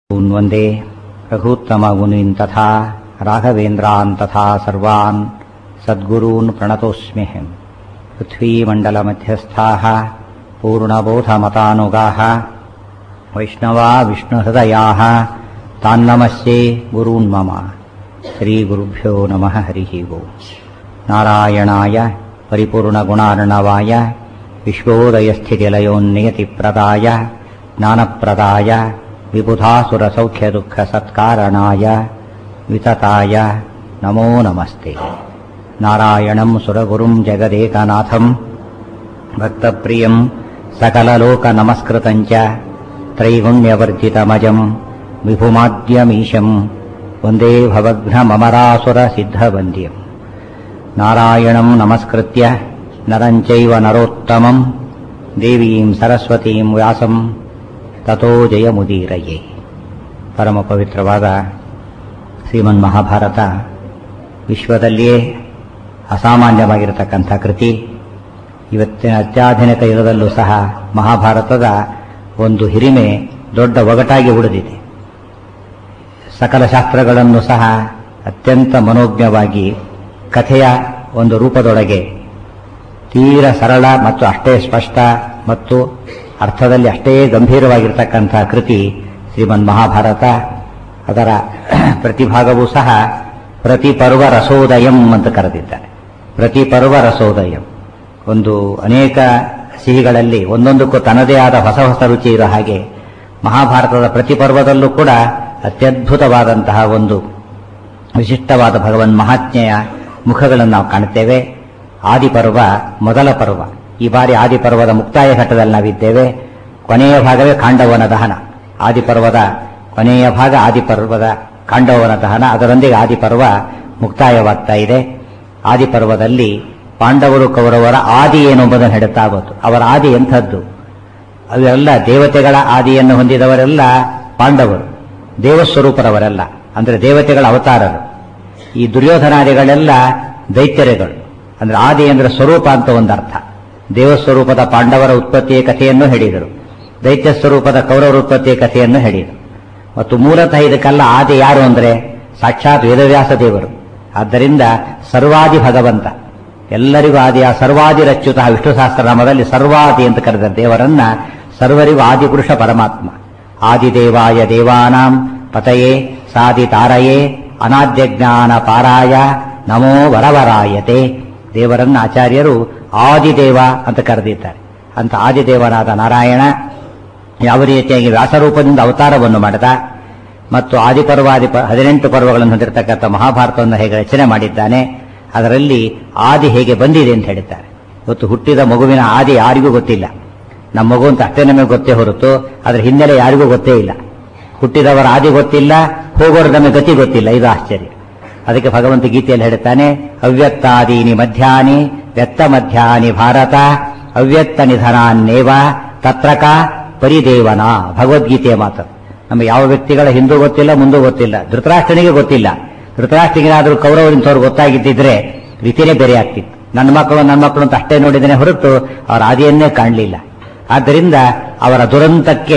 गुरून् वन्दे रघूत्तममुनीन् तथा राघवेन्द्रान् तथा सर्वान् सद्गुरून् प्रणतोऽस्म्यहम् पृथ्वीमण्डलमध्यस्थाः पूर्णबोधमतानुगाः वैष्णवा विष्णुहृदयाः तान्नमस्ये गुरून् मम श्रीगुरुभ्यो नमः हरिः ओम् नारायणाय परिपूर्णगुणार्णवाय विश्वोदयस्थितिलयोन्नियतिप्रदाय ज्ञानप्रदाय विबुधासुरसौख्यदुःखसत्कारणाय वितताय नमो नमस्ते नारायणम् सुरगुरुम् जगदेकनाथम् भक्तप्रियम् सकललोकनमस्कृतम् च त्रैगुण्यवर्जितमजम् विभुमाद्यमीशम् वन्दे भवघ्नममरासुरसिद्धवन्द्यम् नारायणम् नमस्कृत्य नरम् चैव नरोत्तमम् देवीम् सरस्वतीम् व्यासम् ತಥೋ ಜಯಮುದೀರಯೇ ಪರಮ ಪವಿತ್ರವಾದ ಶ್ರೀಮನ್ ಮಹಾಭಾರತ ವಿಶ್ವದಲ್ಲಿಯೇ ಅಸಾಮಾನ್ಯವಾಗಿರತಕ್ಕಂಥ ಕೃತಿ ಇವತ್ತಿನ ಅತ್ಯಾಧುನಿಕ ಯುಗದಲ್ಲೂ ಸಹ ಮಹಾಭಾರತದ ಒಂದು ಹಿರಿಮೆ ದೊಡ್ಡ ಒಗಟಾಗಿ ಉಳಿದಿದೆ ಸಕಲ ಶಾಸ್ತ್ರಗಳನ್ನು ಸಹ ಅತ್ಯಂತ ಮನೋಜ್ಞವಾಗಿ ಕಥೆಯ ಒಂದು ರೂಪದೊಳಗೆ ತೀರ ಸರಳ ಮತ್ತು ಅಷ್ಟೇ ಸ್ಪಷ್ಟ ಮತ್ತು ಅರ್ಥದಲ್ಲಿ ಅಷ್ಟೇ ಗಂಭೀರವಾಗಿರ್ತಕ್ಕಂಥ ಕೃತಿ ಶ್ರೀಮನ್ ಮಹಾಭಾರತ ಅದರ ಪ್ರತಿಭಾಗವೂ ಸಹ ಪ್ರತಿ ಪರ್ವ ರಸೋದಯಂ ಅಂತ ಕರೆದಿದ್ದಾರೆ ಪ್ರತಿ ಪರ್ವ ರಸೋದಯಂ ಒಂದು ಅನೇಕ ಸಿಹಿಗಳಲ್ಲಿ ಒಂದೊಂದಕ್ಕೂ ತನ್ನದೇ ಆದ ಹೊಸ ಹೊಸ ರುಚಿ ಇರೋ ಹಾಗೆ ಮಹಾಭಾರತದ ಪ್ರತಿ ಪರ್ವದಲ್ಲೂ ಕೂಡ ಅತ್ಯದ್ಭುತವಾದಂತಹ ಒಂದು ವಿಶಿಷ್ಟವಾದ ಭಗವನ್ ಮಹಾತ್ಮೆಯ ಮುಖಗಳನ್ನು ನಾವು ಕಾಣುತ್ತೇವೆ ಆದಿಪರ್ವ ಮೊದಲ ಪರ್ವ ಈ ಬಾರಿ ಆದಿಪರ್ವದ ಮುಕ್ತಾಯ ಘಟ್ಟದಲ್ಲಿ ನಾವಿದ್ದೇವೆ ಕೊನೆಯ ಭಾಗವೇ ಕಾಂಡವನ ದಹನ ಆದಿಪರ್ವದ ಕೊನೆಯ ಭಾಗ ಆದಿಪರ್ವದ ಕಾಂಡವನ ದಹನ ಅದರೊಂದಿಗೆ ಆದಿಪರ್ವ ಮುಕ್ತಾಯವಾಗ್ತಾ ಇದೆ ಆದಿಪರ್ವದಲ್ಲಿ ಪಾಂಡವರು ಕೌರವರ ಆದಿ ಏನು ಎಂಬುದನ್ನು ಹೇಳುತ್ತಾ ಬಂತು ಅವರ ಆದಿ ಎಂಥದ್ದು ಅವೆಲ್ಲ ದೇವತೆಗಳ ಆದಿಯನ್ನು ಹೊಂದಿದವರೆಲ್ಲ ಪಾಂಡವರು ದೇವಸ್ವರೂಪರವರೆಲ್ಲ ಅಂದರೆ ದೇವತೆಗಳ ಅವತಾರರು ಈ ದುರ್ಯೋಧನಾದಿಗಳೆಲ್ಲ ದೈತ್ಯರೆಗಳು ಅಂದ್ರೆ ಆದಿ ಅಂದ್ರೆ ಸ್ವರೂಪ ಅಂತ ಒಂದರ್ಥ ದೇವಸ್ವರೂಪದ ಪಾಂಡವರ ಉತ್ಪತ್ತಿಯ ಕಥೆಯನ್ನು ಹೇಳಿದರು ದೈತ್ಯ ಸ್ವರೂಪದ ಕೌರವರ ಉತ್ಪತ್ತಿಯ ಕಥೆಯನ್ನು ಹೇಳಿದರು ಮತ್ತು ಮೂಲತಃ ಇದಕ್ಕೆಲ್ಲ ಆದಿ ಯಾರು ಅಂದ್ರೆ ಸಾಕ್ಷಾತ್ ವೇದವ್ಯಾಸ ದೇವರು ಆದ್ದರಿಂದ ಸರ್ವಾದಿ ಭಗವಂತ ಎಲ್ಲರಿಗೂ ಆದಿಯ ಸರ್ವಾದಿ ರಚ್ಯುತ ವಿಷ್ಣು ಸಹಸ್ರನಾಮದಲ್ಲಿ ಸರ್ವಾದಿ ಅಂತ ಕರೆದ ದೇವರನ್ನ ಸರ್ವರಿಗೂ ಆದಿಪುರುಷ ಪರಮಾತ್ಮ ಆದಿದೇವಾಯ ದೇವಾನಾಂ ಪತಯೇ ಸಾದಿ ತಾರಯೇ ಅನಾದ್ಯ ಜ್ಞಾನ ಪಾರಾಯ ನಮೋ ವರವರಾಯತೆ ದೇವರನ್ನ ಆಚಾರ್ಯರು ಆದಿದೇವ ಅಂತ ಕರೆದಿದ್ದಾರೆ ಅಂತ ಆದಿದೇವನಾದ ನಾರಾಯಣ ಯಾವ ರೀತಿಯಾಗಿ ವ್ಯಾಸರೂಪದಿಂದ ಅವತಾರವನ್ನು ಮಾಡಿದ ಮತ್ತು ಆದಿಪರ್ವಾದಿ ಹದಿನೆಂಟು ಪರ್ವಗಳನ್ನು ಹೊಂದಿರತಕ್ಕಂಥ ಮಹಾಭಾರತವನ್ನು ಹೇಗೆ ರಚನೆ ಮಾಡಿದ್ದಾನೆ ಅದರಲ್ಲಿ ಆದಿ ಹೇಗೆ ಬಂದಿದೆ ಅಂತ ಹೇಳಿದ್ದಾರೆ ಇವತ್ತು ಹುಟ್ಟಿದ ಮಗುವಿನ ಆದಿ ಯಾರಿಗೂ ಗೊತ್ತಿಲ್ಲ ನಮ್ಮ ಮಗು ಅಂತ ಅಷ್ಟೇ ನಮಗೆ ಗೊತ್ತೇ ಹೊರತು ಅದರ ಹಿನ್ನೆಲೆ ಯಾರಿಗೂ ಗೊತ್ತೇ ಇಲ್ಲ ಹುಟ್ಟಿದವರ ಆದಿ ಗೊತ್ತಿಲ್ಲ ಹೋಗೋರ ನಮಗೆ ಗತಿ ಗೊತ್ತಿಲ್ಲ ಇದು ಆಶ್ಚರ್ಯ ಅದಕ್ಕೆ ಭಗವಂತ ಗೀತೆಯಲ್ಲಿ ಹೇಳುತ್ತಾನೆ ಅವ್ಯಕ್ತಾದೀನಿ ಮಧ್ಯಾನಿ ವ್ಯಕ್ತ ಮಧ್ಯಾನಿ ಭಾರತ ಅವ್ಯಕ್ತ ನಿಧನಾನ್ನೇವ ತತ್ರಕ ಪರಿದೇವನ ಭಗವದ್ಗೀತೆಯ ಮಾತು ನಮ್ಮ ಯಾವ ವ್ಯಕ್ತಿಗಳ ಹಿಂದೂ ಗೊತ್ತಿಲ್ಲ ಮುಂದೂ ಗೊತ್ತಿಲ್ಲ ಧೃತರಾಷ್ಟ್ರನಿಗೆ ಗೊತ್ತಿಲ್ಲ ಧೃತರಾಷ್ಟ್ರನಿಗೇನಾದ್ರೂ ಕೌರವರಿಂತವ್ರು ಗೊತ್ತಾಗಿದ್ದಿದ್ರೆ ರೀತಿಯೇ ಬೇರೆ ಆಗ್ತಿತ್ತು ನನ್ನ ಮಕ್ಕಳು ನನ್ನ ಮಕ್ಕಳು ಅಂತ ಅಷ್ಟೇ ನೋಡಿದ್ದೇನೆ ಹೊರತು ಅವರ ಆದಿಯನ್ನೇ ಕಾಣಲಿಲ್ಲ ಆದ್ದರಿಂದ ಅವರ ದುರಂತಕ್ಕೆ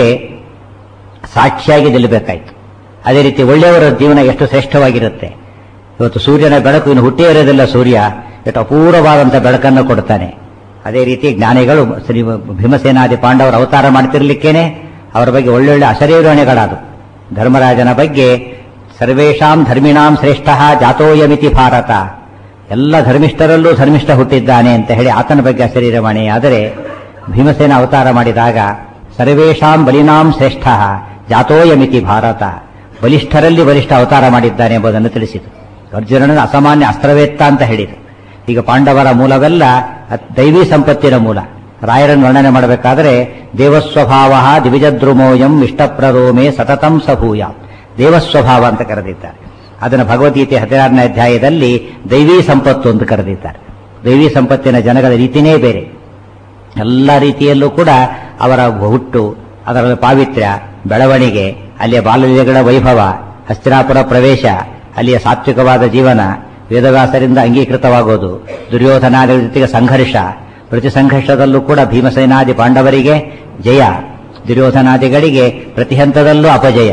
ಸಾಕ್ಷಿಯಾಗಿ ನಿಲ್ಲಬೇಕಾಯ್ತು ಅದೇ ರೀತಿ ಒಳ್ಳೆಯವರ ಜೀವನ ಎಷ್ಟು ಶ್ರೇಷ್ಠವಾಗಿರುತ್ತೆ ಇವತ್ತು ಸೂರ್ಯನ ಬೆಳಕು ಇನ್ನು ಹುಟ್ಟೇ ಇರೋದಿಲ್ಲ ಸೂರ್ಯ ಎಷ್ಟು ಅಪೂರ್ವವಾದಂಥ ಬೆಳಕನ್ನು ಕೊಡ್ತಾನೆ ಅದೇ ರೀತಿ ಜ್ಞಾನಿಗಳು ಶ್ರೀ ಭೀಮಸೇನಾದಿ ಪಾಂಡವರು ಅವತಾರ ಮಾಡ್ತಿರ್ಲಿಕ್ಕೇನೆ ಅವರ ಬಗ್ಗೆ ಒಳ್ಳೊಳ್ಳೆ ಅಶರೀರಣೆಗಳಾದವು ಧರ್ಮರಾಜನ ಬಗ್ಗೆ ಸರ್ವೇಷಾಂ ಧರ್ಮಿಣಾಂ ಶ್ರೇಷ್ಠ ಜಾತೋಯಮಿತಿ ಭಾರತ ಎಲ್ಲ ಧರ್ಮಿಷ್ಠರಲ್ಲೂ ಧರ್ಮಿಷ್ಠ ಹುಟ್ಟಿದ್ದಾನೆ ಅಂತ ಹೇಳಿ ಆತನ ಬಗ್ಗೆ ಅಶರೀರವಾಣಿ ಆದರೆ ಭೀಮಸೇನ ಅವತಾರ ಮಾಡಿದಾಗ ಸರ್ವೇಷಾಂ ಬಲಿನಾಂ ಶ್ರೇಷ್ಠ ಜಾತೋಯಮಿತಿ ಭಾರತ ಬಲಿಷ್ಠರಲ್ಲಿ ಬಲಿಷ್ಠ ಅವತಾರ ಮಾಡಿದ್ದಾನೆ ಎಂಬುದನ್ನು ತಿಳಿಸಿತು ಅರ್ಜುನನ ಅಸಾಮಾನ್ಯ ಅಸ್ತ್ರವೇತ್ತ ಅಂತ ಹೇಳಿದರು ಈಗ ಪಾಂಡವರ ಮೂಲವೆಲ್ಲ ದೈವಿ ಸಂಪತ್ತಿನ ಮೂಲ ರಾಯರನ್ನು ವರ್ಣನೆ ಮಾಡಬೇಕಾದರೆ ದೇವಸ್ವಭಾವ ದಿವಿಜದ್ರುಮೋಯಂ ಇಷ್ಟಪ್ರದೋಮೆ ಸತತಂ ಸಭೂಯ ದೇವಸ್ವಭಾವ ಅಂತ ಕರೆದಿದ್ದಾರೆ ಅದನ್ನು ಭಗವದ್ಗೀತೆ ಹದಿನಾರನೇ ಅಧ್ಯಾಯದಲ್ಲಿ ದೈವಿ ಸಂಪತ್ತು ಅಂತ ಕರೆದಿದ್ದಾರೆ ದೈವಿ ಸಂಪತ್ತಿನ ಜನಗಳ ರೀತಿನೇ ಬೇರೆ ಎಲ್ಲ ರೀತಿಯಲ್ಲೂ ಕೂಡ ಅವರ ಹುಟ್ಟು ಅದರ ಪಾವಿತ್ರ್ಯ ಬೆಳವಣಿಗೆ ಅಲ್ಲಿಯ ಬಾಲ್ಯಗಳ ವೈಭವ ಹಸ್ತಿನಾಪುರ ಪ್ರವೇಶ ಅಲ್ಲಿಯ ಸಾತ್ವಿಕವಾದ ಜೀವನ ವೇದವ್ಯಾಸರಿಂದ ಅಂಗೀಕೃತವಾಗೋದು ದುರ್ಯೋಧನಾದಿಗಳ ಜೊತೆಗೆ ಸಂಘರ್ಷ ಪ್ರತಿ ಸಂಘರ್ಷದಲ್ಲೂ ಕೂಡ ಭೀಮಸೇನಾದಿ ಪಾಂಡವರಿಗೆ ಜಯ ದುರ್ಯೋಧನಾದಿಗಳಿಗೆ ಪ್ರತಿ ಹಂತದಲ್ಲೂ ಅಪಜಯ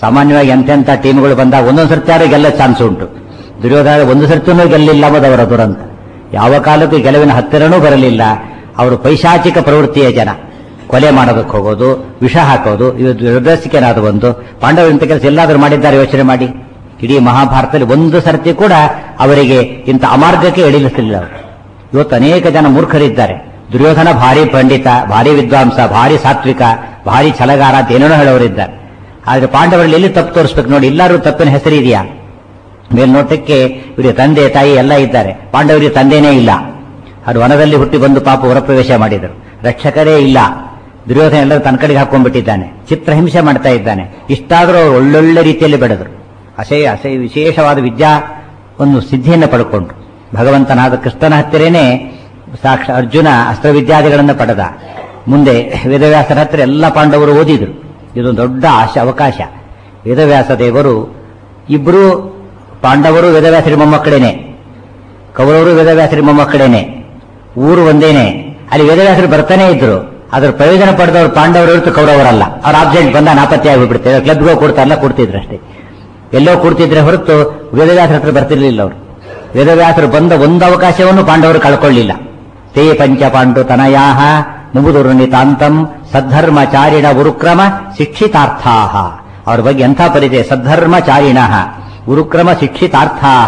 ಸಾಮಾನ್ಯವಾಗಿ ಎಂತೆಂಥ ಟೀಮ್ಗಳು ಬಂದಾಗ ಒಂದೊಂದು ಸರ್ತಿ ಯಾರು ಗೆಲ್ಲ ಚಾನ್ಸ್ ಉಂಟು ದುರ್ಯೋಧನ ಒಂದು ಸರ್ತಿನೂ ಗೆಲ್ಲಿಲ್ಲ ಎಂಬುದವರ ದುರಂತ ಯಾವ ಕಾಲಕ್ಕೂ ಗೆಲುವಿನ ಹತ್ತಿರನೂ ಬರಲಿಲ್ಲ ಅವರು ಪೈಶಾಚಿಕ ಪ್ರವೃತ್ತಿಯ ಜನ ಕೊಲೆ ಮಾಡೋದಕ್ಕೆ ಹೋಗೋದು ವಿಷ ಹಾಕೋದು ಇದು ದುರ್ದರ್ಶಿಕೆನಾದ ಒಂದು ಪಾಂಡವರು ಇಂಥ ಕೆಲಸ ಎಲ್ಲಾದರೂ ಮಾಡಿದ್ದಾರೆ ಯೋಚನೆ ಮಾಡಿ ಇಡೀ ಮಹಾಭಾರತದಲ್ಲಿ ಒಂದು ಸರ್ತಿ ಕೂಡ ಅವರಿಗೆ ಇಂಥ ಅಮಾರ್ಗಕ್ಕೆ ಎಳಿಲಿಸಲಿಲ್ಲ ಅವರು ಇವತ್ತು ಅನೇಕ ಜನ ಮೂರ್ಖರಿದ್ದಾರೆ ದುರ್ಯೋಧನ ಭಾರಿ ಪಂಡಿತ ಭಾರಿ ವಿದ್ವಾಂಸ ಭಾರಿ ಸಾತ್ವಿಕ ಭಾರಿ ಛಲಗಾರ ಅಂತ ಏನೇನೋ ಹೇಳೋರಿದ್ದಾರೆ ಆದ್ರೆ ಪಾಂಡವರಲ್ಲಿ ಎಲ್ಲಿ ತಪ್ಪು ತೋರಿಸ್ಬೇಕು ನೋಡಿ ಎಲ್ಲರೂ ತಪ್ಪಿನ ಹೆಸರಿದೆಯಾ ಮೇಲ್ನೋಟಕ್ಕೆ ಇವರಿಗೆ ತಂದೆ ತಾಯಿ ಎಲ್ಲ ಇದ್ದಾರೆ ಪಾಂಡವರಿಗೆ ತಂದೆನೇ ಇಲ್ಲ ಅವರು ವನದಲ್ಲಿ ಹುಟ್ಟಿ ಬಂದು ಪಾಪ ಹೊರಪ್ರವೇಶ ಮಾಡಿದರು ರಕ್ಷಕರೇ ಇಲ್ಲ ದುರ್ಯೋಧನ ಎಲ್ಲರೂ ತನ್ನ ಕಡೆಗೆ ಹಾಕೊಂಡ್ಬಿಟ್ಟಿದ್ದಾನೆ ಚಿತ್ರಹಿಂಸೆ ಮಾಡ್ತಾ ಇದ್ದಾನೆ ಇಷ್ಟಾದರೂ ಅವರು ಒಳ್ಳೊಳ್ಳೆ ರೀತಿಯಲ್ಲಿ ಬೆಳೆದರು ಅಸೇ ಅಸೇ ವಿಶೇಷವಾದ ವಿದ್ಯಾ ಒಂದು ಸಿದ್ಧಿಯನ್ನು ಪಡ್ಕೊಂಡ್ರು ಭಗವಂತನಾದ ಕೃಷ್ಣನ ಹತ್ತಿರನೇ ಸಾಕ್ಷ ಅರ್ಜುನ ಅಸ್ತ್ರವಿದ್ಯಾದಿಗಳನ್ನು ಪಡೆದ ಮುಂದೆ ವೇದವ್ಯಾಸರ ಹತ್ತಿರ ಎಲ್ಲ ಪಾಂಡವರು ಓದಿದ್ರು ಇದೊಂದು ದೊಡ್ಡ ಆಶ ಅವಕಾಶ ವೇದವ್ಯಾಸ ದೇವರು ಇಬ್ಬರು ಪಾಂಡವರು ವೇದವ್ಯಾಸರಿ ಮೊಮ್ಮಕ್ಕಳೇನೆ ಕೌರವರು ವೇದವ್ಯಾಸರಿ ಮೊಮ್ಮಕ್ಕಳೇನೆ ಊರು ಒಂದೇನೆ ಅಲ್ಲಿ ವೇದವ್ಯಾಸರು ಬರ್ತಾನೆ ಇದ್ರು ಅದ್ರ ಪ್ರಯೋಜನ ಪಡೆದವರು ಪಾಂಡವರು ಹೊರತು ಕೌರವರಲ್ಲ ಅವ್ರ ಆಬ್ಸೆಂಟ್ ಬಂದ ನಾಪತ್ತೆ ಆಗಿಬಿಡ್ತಾರೆ ಕ್ಲಬ್ಗೆ ಕೊಡ್ತಾರಲ್ಲ ಕೊಡ್ತಿದ್ರು ಅಷ್ಟೇ ಎಲ್ಲೋ ಕೊಡ್ತಿದ್ರೆ ಹೊರತು ವೇದವ್ಯಾಸರ ಹತ್ರ ಬರ್ತಿರ್ಲಿಲ್ಲ ಅವರು ವೇದವ್ಯಾಸರು ಬಂದ ಒಂದು ಅವಕಾಶವನ್ನು ಪಾಂಡವರು ಕಳ್ಕೊಳ್ಳಿಲ್ಲ ತೇ ಪಂಚ ಪಾಂಡು ತನಯಾಹ ಮುಗುದುರ್ನಿತಾಂತಂ ಸದ್ಧರ್ಮಚಾರಿಣ ಉರುಕ್ರಮ ಶಿಕ್ಷಿತಾರ್ಥಾಹ ಅವ್ರ ಬಗ್ಗೆ ಎಂಥ ಪರಿಚಯ ಸದ್ಧರ್ಮಚಾರಿಣ ಉರುಕ್ರಮ ಶಿಕ್ಷಿತಾರ್ಥಾಹ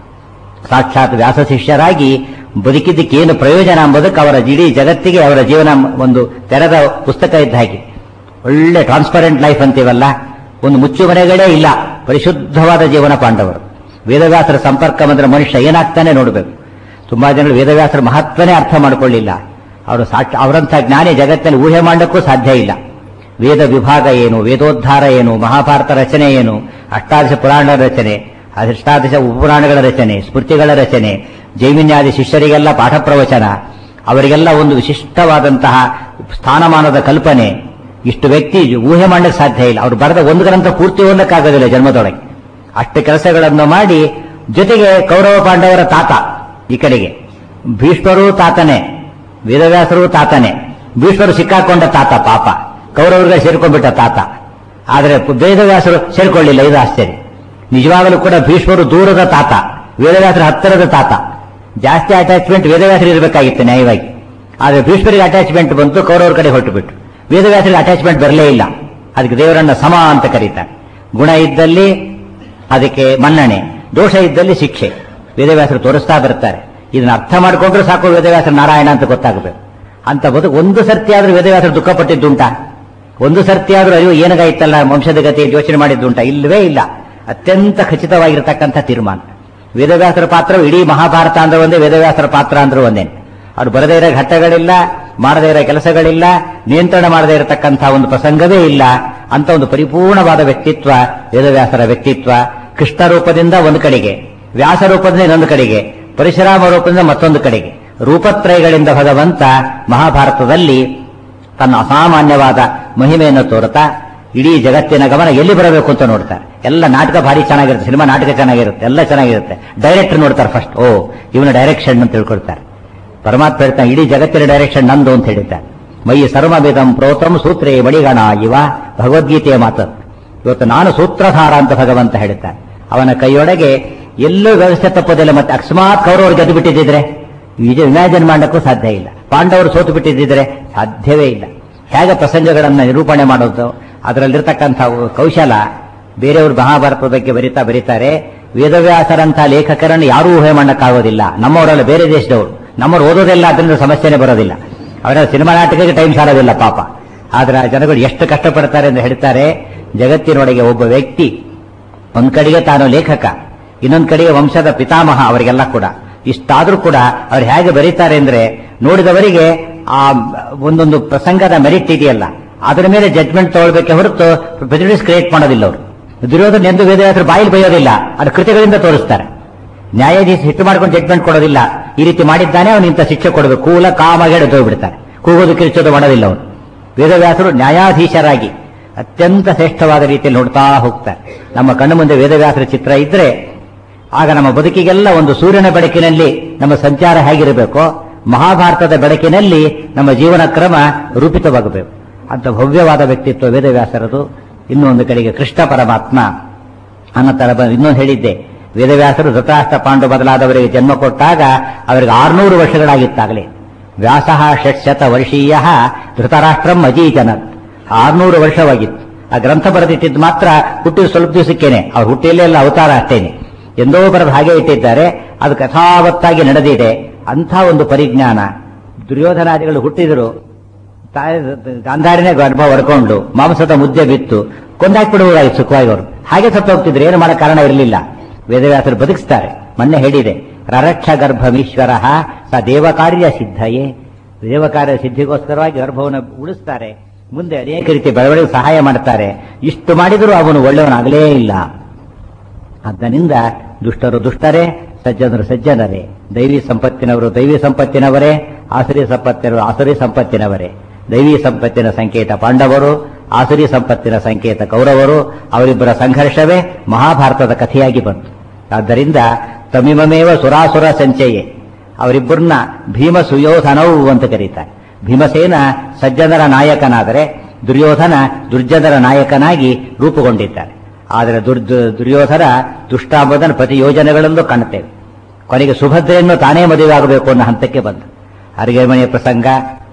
ಸಾಕ್ಷಾತ್ ವ್ಯಾಸ ಶಿಷ್ಯರಾಗಿ ಬದುಕಿದ್ದಕ್ಕೇನು ಪ್ರಯೋಜನ ಎಂಬುದಕ್ಕೆ ಅವರ ಇಡೀ ಜಗತ್ತಿಗೆ ಅವರ ಜೀವನ ಒಂದು ತೆರೆದ ಪುಸ್ತಕ ಇದ್ದ ಹಾಗೆ ಒಳ್ಳೆ ಟ್ರಾನ್ಸ್ಪರೆಂಟ್ ಲೈಫ್ ಅಂತೀವಲ್ಲ ಒಂದು ಮುಚ್ಚುಮನೆಗಳೇ ಇಲ್ಲ ಪರಿಶುದ್ಧವಾದ ಜೀವನ ಪಾಂಡವರು ವೇದವ್ಯಾಸರ ಸಂಪರ್ಕ ಬಂದ್ರೆ ಮನುಷ್ಯ ಏನಾಗ್ತಾನೆ ನೋಡಬೇಕು ತುಂಬಾ ಜನರು ವೇದವ್ಯಾಸರ ಮಹತ್ವನೇ ಅರ್ಥ ಮಾಡಿಕೊಳ್ಳಿಲ್ಲ ಅವರು ಸಾಕ್ಷ ಅವರಂಥ ಜ್ಞಾನಿ ಜಗತ್ತಿನಲ್ಲಿ ಊಹೆ ಮಾಡಕ್ಕೂ ಸಾಧ್ಯ ಇಲ್ಲ ವೇದ ವಿಭಾಗ ಏನು ವೇದೋದ್ಧಾರ ಏನು ಮಹಾಭಾರತ ರಚನೆ ಏನು ಅಷ್ಟಾದಶ ಪುರಾಣ ರಚನೆ ಅಷ್ಟಾದಶ ಉಪಪುರಾಣಗಳ ರಚನೆ ಸ್ಮೃತಿಗಳ ರಚನೆ ಜೈಮಿನ್ಯಾದಿ ಶಿಷ್ಯರಿಗೆಲ್ಲ ಪಾಠ ಪ್ರವಚನ ಅವರಿಗೆಲ್ಲ ಒಂದು ವಿಶಿಷ್ಟವಾದಂತಹ ಸ್ಥಾನಮಾನದ ಕಲ್ಪನೆ ಇಷ್ಟು ವ್ಯಕ್ತಿ ಊಹೆ ಮಾಡಲಿಕ್ಕೆ ಸಾಧ್ಯ ಇಲ್ಲ ಅವ್ರು ಬರೆದ ಒಂದು ಗ್ರಂಥ ಪೂರ್ತಿ ಓದಕ್ಕಾಗೋದಿಲ್ಲ ಜನ್ಮದೊಳಗೆ ಅಷ್ಟು ಕೆಲಸಗಳನ್ನು ಮಾಡಿ ಜೊತೆಗೆ ಕೌರವ ಪಾಂಡವರ ತಾತ ಈ ಕಡೆಗೆ ಭೀಷ್ಮರು ತಾತನೇ ವೇದವ್ಯಾಸರು ತಾತನೇ ಭೀಷ್ಮರು ಸಿಕ್ಕಾಕೊಂಡ ತಾತ ಪಾಪ ಕೌರವರಿಗೆ ಸೇರ್ಕೊಂಡ್ಬಿಟ್ಟ ತಾತ ಆದರೆ ವೇದವ್ಯಾಸರು ಸೇರ್ಕೊಳ್ಳಿಲ್ಲ ಇದು ಆಶ್ಚರ್ಯ ನಿಜವಾಗಲೂ ಕೂಡ ಭೀಷ್ಮರು ದೂರದ ತಾತ ವೇದವ್ಯಾಸರ ಹತ್ತಿರದ ತಾತ ಜಾಸ್ತಿ ಅಟ್ಯಾಚ್ಮೆಂಟ್ ವೇದವ್ಯಾಸರು ಇರಬೇಕಾಗಿತ್ತು ನ್ಯಾಯವಾಗಿ ಆದರೆ ಭೀಷ್ಮರಿಗೆ ಅಟ್ಯಾಚ್ಮೆಂಟ್ ಬಂತು ಕೌರವರ ಕಡೆ ಹೊರಟುಬಿಟ್ಟು ವೇದವ್ಯಾಸರಿಗೆ ಅಟ್ಯಾಚ್ಮೆಂಟ್ ಬರಲೇ ಇಲ್ಲ ಅದಕ್ಕೆ ದೇವರನ್ನ ಸಮ ಅಂತ ಕರೀತಾರೆ ಗುಣ ಇದ್ದಲ್ಲಿ ಅದಕ್ಕೆ ಮನ್ನಣೆ ದೋಷ ಇದ್ದಲ್ಲಿ ಶಿಕ್ಷೆ ವೇದವ್ಯಾಸರು ತೋರಿಸ್ತಾ ಬರ್ತಾರೆ ಇದನ್ನ ಅರ್ಥ ಮಾಡಿಕೊಂಡ್ರೆ ಸಾಕು ವೇದವ್ಯಾಸರ ನಾರಾಯಣ ಅಂತ ಗೊತ್ತಾಗಬೇಕು ಅಂತ ಬದುಕು ಒಂದು ಸರ್ತಿ ಆದ್ರೂ ವೇದವ್ಯಾಸರು ದುಃಖ ಪಟ್ಟಿದ್ದುಂಟಾ ಒಂದು ಸರ್ತಿ ಆದ್ರೂ ಅಯ್ಯೋ ಏನಾಗಾಯ್ತಲ್ಲ ವಂಶದ ಗತಿ ಯೋಚನೆ ಮಾಡಿದ್ದುಂಟಾ ಇಲ್ಲವೇ ಇಲ್ಲ ಅತ್ಯಂತ ಖಚಿತವಾಗಿರತಕ್ಕಂಥ ತೀರ್ಮಾನ ವೇದವ್ಯಾಸರ ಪಾತ್ರ ಇಡೀ ಮಹಾಭಾರತ ಅಂದ್ರೆ ಒಂದೇ ವೇದವ್ಯಾಸರ ಪಾತ್ರ ಅಂದ್ರೆ ಒಂದೇ ಅವ್ರು ಬರದೇ ಇರೋ ಘಟ್ಟಗಳಿಲ್ಲ ಮಾಡದೇ ಇರೋ ಕೆಲಸಗಳಿಲ್ಲ ನಿಯಂತ್ರಣ ಮಾಡದೇ ಇರತಕ್ಕಂಥ ಒಂದು ಪ್ರಸಂಗವೇ ಇಲ್ಲ ಅಂತ ಒಂದು ಪರಿಪೂರ್ಣವಾದ ವ್ಯಕ್ತಿತ್ವ ವೇದವ್ಯಾಸರ ವ್ಯಕ್ತಿತ್ವ ಕೃಷ್ಣ ರೂಪದಿಂದ ಒಂದು ಕಡೆಗೆ ವ್ಯಾಸ ರೂಪದಿಂದ ಇನ್ನೊಂದು ಕಡೆಗೆ ಪರಶುರಾಮ ರೂಪದಿಂದ ಮತ್ತೊಂದು ಕಡೆಗೆ ರೂಪತ್ರಯಗಳಿಂದ ಭಗವಂತ ಮಹಾಭಾರತದಲ್ಲಿ ತನ್ನ ಅಸಾಮಾನ್ಯವಾದ ಮಹಿಮೆಯನ್ನು ತೋರುತ್ತಾ ಇಡೀ ಜಗತ್ತಿನ ಗಮನ ಎಲ್ಲಿ ಬರಬೇಕು ಅಂತ ನೋಡ್ತಾರೆ ಎಲ್ಲ ನಾಟಕ ಭಾರಿ ಚೆನ್ನಾಗಿರುತ್ತೆ ಸಿನಿಮಾ ನಾಟಕ ಚೆನ್ನಾಗಿರುತ್ತೆ ಎಲ್ಲ ಚೆನ್ನಾಗಿರುತ್ತೆ ಡೈರೆಕ್ಟರ್ ನೋಡ್ತಾರೆ ಫಸ್ಟ್ ಓ ಇವನ ಡೈರೆಕ್ಷನ್ ಅಂತ ತಿಳ್ಕೊಳ್ತಾರೆ ಪರಮಾತ್ಮ ಹೇಳ್ತಾನೆ ಇಡೀ ಜಗತ್ತಿನ ಡೈರೆಕ್ಷನ್ ನಂದು ಅಂತ ಹೇಳಿದ್ದಾರೆ ಮೈ ಸರ್ವವೇದಂ ಪ್ರೋತಂ ಸೂತ್ರೇ ಮಣಿಗಣ ಇವ ಭಗವದ್ಗೀತೆಯ ಮಾತು ಇವತ್ತು ನಾನು ಸೂತ್ರಧಾರ ಅಂತ ಭಗವಂತ ಹೇಳುತ್ತಾನೆ ಅವನ ಕೈಯೊಳಗೆ ಎಲ್ಲೂ ವ್ಯವಸ್ಥೆ ತಪ್ಪೋದಿಲ್ಲ ಮತ್ತೆ ಅಕಸ್ಮಾತ್ ಕೌರವರು ಗೆದ್ದು ಬಿಟ್ಟಿದ್ದಿದ್ರೆ ಇಮ್ಯಾಜಿನ್ ಮಾಡಕ್ಕೂ ಸಾಧ್ಯ ಇಲ್ಲ ಪಾಂಡವರು ಸೋತು ಬಿಟ್ಟಿದ್ದಿದ್ರೆ ಸಾಧ್ಯವೇ ಇಲ್ಲ ಹೇಗೆ ಪ್ರಸಂಗಗಳನ್ನು ನಿರೂಪಣೆ ಮಾಡೋದು ಅದರಲ್ಲಿರ್ತಕ್ಕಂಥ ಕೌಶಲ ಬೇರೆಯವರು ಮಹಾಭಾರತದ ಬಗ್ಗೆ ಬರೀತಾ ಬರೀತಾರೆ ವೇದವ್ಯಾಸರಂತಹ ಲೇಖಕರನ್ನು ಯಾರೂ ಊಹೆ ಮಾಡಕ್ಕಾಗೋದಿಲ್ಲ ನಮ್ಮವರಲ್ಲ ಬೇರೆ ದೇಶದವರು ನಮ್ಮವ್ರು ಓದೋದಿಲ್ಲ ಅದರಿಂದ ಸಮಸ್ಯೆನೇ ಬರೋದಿಲ್ಲ ಅವರ ಸಿನಿಮಾ ನಾಟಕಕ್ಕೆ ಟೈಮ್ ಸಾಲೋದಿಲ್ಲ ಪಾಪ ಆದ್ರೆ ಆ ಜನಗಳು ಎಷ್ಟು ಕಷ್ಟಪಡ್ತಾರೆ ಅಂತ ಹೇಳ್ತಾರೆ ಜಗತ್ತಿನೊಳಗೆ ಒಬ್ಬ ವ್ಯಕ್ತಿ ಒಂದ್ ಕಡೆಗೆ ತಾನು ಲೇಖಕ ಇನ್ನೊಂದ್ ಕಡೆಗೆ ವಂಶದ ಪಿತಾಮಹ ಅವರಿಗೆಲ್ಲ ಕೂಡ ಇಷ್ಟಾದ್ರೂ ಕೂಡ ಅವ್ರು ಹೇಗೆ ಬರೀತಾರೆ ಅಂದ್ರೆ ನೋಡಿದವರಿಗೆ ಆ ಒಂದೊಂದು ಪ್ರಸಂಗದ ಮೆರಿಟ್ ಇದೆಯಲ್ಲ ಅದರ ಮೇಲೆ ಜಡ್ಜ್ಮೆಂಟ್ ತಗೊಳ್ಬೇಕೆ ಹೊರತು ಪ್ರೆಜುಡಿಸ್ ಕ್ರಿಯೇಟ್ ಮಾಡೋದಿಲ್ಲ ಅವರು ದುರ್ಯೋಧನ ಎಂದು ವೇದವ್ಯಾಸರು ಬಾಯಿಲ್ ಬೈಯೋದಿಲ್ಲ ಅದು ಕೃತಿಗಳಿಂದ ತೋರಿಸ್ತಾರೆ ನ್ಯಾಯಾಧೀಶ ಹಿಟ್ಟು ಮಾಡ್ಕೊಂಡು ಜಡ್ಜ್ಮೆಂಟ್ ಕೊಡೋದಿಲ್ಲ ಈ ರೀತಿ ಮಾಡಿದ್ದಾನೆ ಅವನು ಇಂಥ ಶಿಕ್ಷೆ ಕೊಡಬೇಕು ಕೂಲ ಕಾಮಗೆ ಹೋಗ್ಬಿಡ್ತಾನೆ ಕೂಗೋದು ಕಿರಿಚೋದು ಮಾಡೋದಿಲ್ಲ ಅವನು ವೇದವ್ಯಾಸರು ನ್ಯಾಯಾಧೀಶರಾಗಿ ಅತ್ಯಂತ ಶ್ರೇಷ್ಠವಾದ ರೀತಿಯಲ್ಲಿ ನೋಡ್ತಾ ಹೋಗ್ತಾರೆ ನಮ್ಮ ಕಣ್ಣು ಮುಂದೆ ವೇದವ್ಯಾಸರ ಚಿತ್ರ ಇದ್ರೆ ಆಗ ನಮ್ಮ ಬದುಕಿಗೆಲ್ಲ ಒಂದು ಸೂರ್ಯನ ಬೆಳಕಿನಲ್ಲಿ ನಮ್ಮ ಸಂಚಾರ ಹೇಗಿರಬೇಕೋ ಮಹಾಭಾರತದ ಬೆಳಕಿನಲ್ಲಿ ನಮ್ಮ ಜೀವನ ಕ್ರಮ ರೂಪಿತವಾಗಬೇಕು ಅಂತ ಭವ್ಯವಾದ ವ್ಯಕ್ತಿತ್ವ ವೇದವ್ಯಾಸರದು ಇನ್ನೊಂದು ಕಡೆಗೆ ಕೃಷ್ಣ ಪರಮಾತ್ಮ ಅನಂತರ ಬ- ಇನ್ನೊಂದು ಹೇಳಿದ್ದೆ ವೇದವ್ಯಾಸರು ಧೃತರಾಷ್ಟ್ರ ಪಾಂಡು ಬದಲಾದವರಿಗೆ ಜನ್ಮ ಕೊಟ್ಟಾಗ ಅವರಿಗೆ ಆರ್ನೂರು ವರ್ಷಗಳಾಗಿತ್ತಾಗಲೇ ವ್ಯಾಸ ಷಟ್ಶತ ವರ್ಷೀಯ ಧೃತರಾಷ್ಟ್ರಂ ಅಜೀಜನತ್ ಆರ್ನೂರು ವರ್ಷವಾಗಿತ್ತು ಆ ಗ್ರಂಥ ಬರೆದಿಟ್ಟಿದ್ದು ಮಾತ್ರ ಹುಟ್ಟಿದ ಸ್ವಲ್ಪ ದಿವಸಕ್ಕೇನೆ ಅವ್ರು ಹುಟ್ಟಿಲ್ಲೇ ಇಲ್ಲ ಅವತಾರ ಅಷ್ಟೇನೆ ಎಂದೋ ಬರೆದು ಹಾಗೆ ಇಟ್ಟಿದ್ದಾರೆ ಅದು ಕಥಾವತ್ತಾಗಿ ನಡೆದಿದೆ ಅಂಥ ಒಂದು ಪರಿಜ್ಞಾನ ದುರ್ಯೋಧನಾದಿಗಳು ಹುಟ್ಟಿದರು ತಾಯಿ ಗಾಂಧಾರಿನೇ ಗರ್ಭ ಹೊಡ್ಕೊಂಡು ಮಾಂಸದ ಮುದ್ದೆ ಬಿತ್ತು ಕೊಂದಾಕ್ಬಿಡುವುದಾಗಿ ಸುಖವಾಗಿ ಅವರು ಹಾಗೆ ಸತ್ತು ಹೋಗ್ತಿದ್ರು ಏನು ಮಾಡೋ ಕಾರಣ ಇರಲಿಲ್ಲ ವೇದವ್ಯಾಸರು ಬದುಕಿಸ್ತಾರೆ ಮೊನ್ನೆ ಹೇಳಿದೆ ರರಕ್ಷ ಗರ್ಭಮೀಶ್ವರ ಸ ದೇವಕಾರ್ಯ ಸಿದ್ಧಯೇ ದೇವಕಾರ್ಯ ಸಿದ್ಧಿಗೋಸ್ಕರವಾಗಿ ಗರ್ಭವನ್ನು ಉಳಿಸ್ತಾರೆ ಮುಂದೆ ಅನೇಕ ರೀತಿ ಬೆಳವಣಿಗೆ ಸಹಾಯ ಮಾಡ್ತಾರೆ ಇಷ್ಟು ಮಾಡಿದರೂ ಅವನು ಒಳ್ಳೆಯವನಾಗಲೇ ಇಲ್ಲ ಆದ್ದರಿಂದ ದುಷ್ಟರು ದುಷ್ಟರೇ ಸಜ್ಜನರು ಸಜ್ಜನರೇ ದೈವಿ ಸಂಪತ್ತಿನವರು ದೈವಿ ಸಂಪತ್ತಿನವರೇ ಆಸುರಿ ಸಂಪತ್ತಿನವರು ಆಸುರಿ ಸಂಪತ್ತಿನವರೇ ದೈವಿ ಸಂಪತ್ತಿನ ಸಂಕೇತ ಪಾಂಡವರು ಆಸುರಿ ಸಂಪತ್ತಿನ ಸಂಕೇತ ಕೌರವರು ಅವರಿಬ್ಬರ ಸಂಘರ್ಷವೇ ಮಹಾಭಾರತದ ಕಥೆಯಾಗಿ ಬಂತು ಆದ್ದರಿಂದ ತಮಿಮಮೇವ ಸುರಾಸುರ ಸಂಚಯೇ ಅವರಿಬ್ಬರನ್ನ ಭೀಮ ಸುಯೋಧನವು ಅಂತ ಕರೀತಾರೆ ಭೀಮಸೇನ ಸಜ್ಜನರ ನಾಯಕನಾದರೆ ದುರ್ಯೋಧನ ದುರ್ಜನರ ನಾಯಕನಾಗಿ ರೂಪುಗೊಂಡಿದ್ದಾರೆ ಆದರೆ ದುರ್ ದುರ್ಯೋಧನ ದುಷ್ಟಾಂಬುದನ್ನು ಪ್ರತಿ ಯೋಜನೆಗಳಲ್ಲೂ ಕಾಣುತ್ತೇವೆ ಕೊನೆಗೆ ಸುಭದ್ರೆಯನ್ನು ತಾನೇ ಮದುವೆ ಆಗಬೇಕು ಅನ್ನೋ ಹಂತಕ್ಕೆ ಬಂದ ಅರಿಗೆಮನೆಯ ಪ್ರಸಂಗ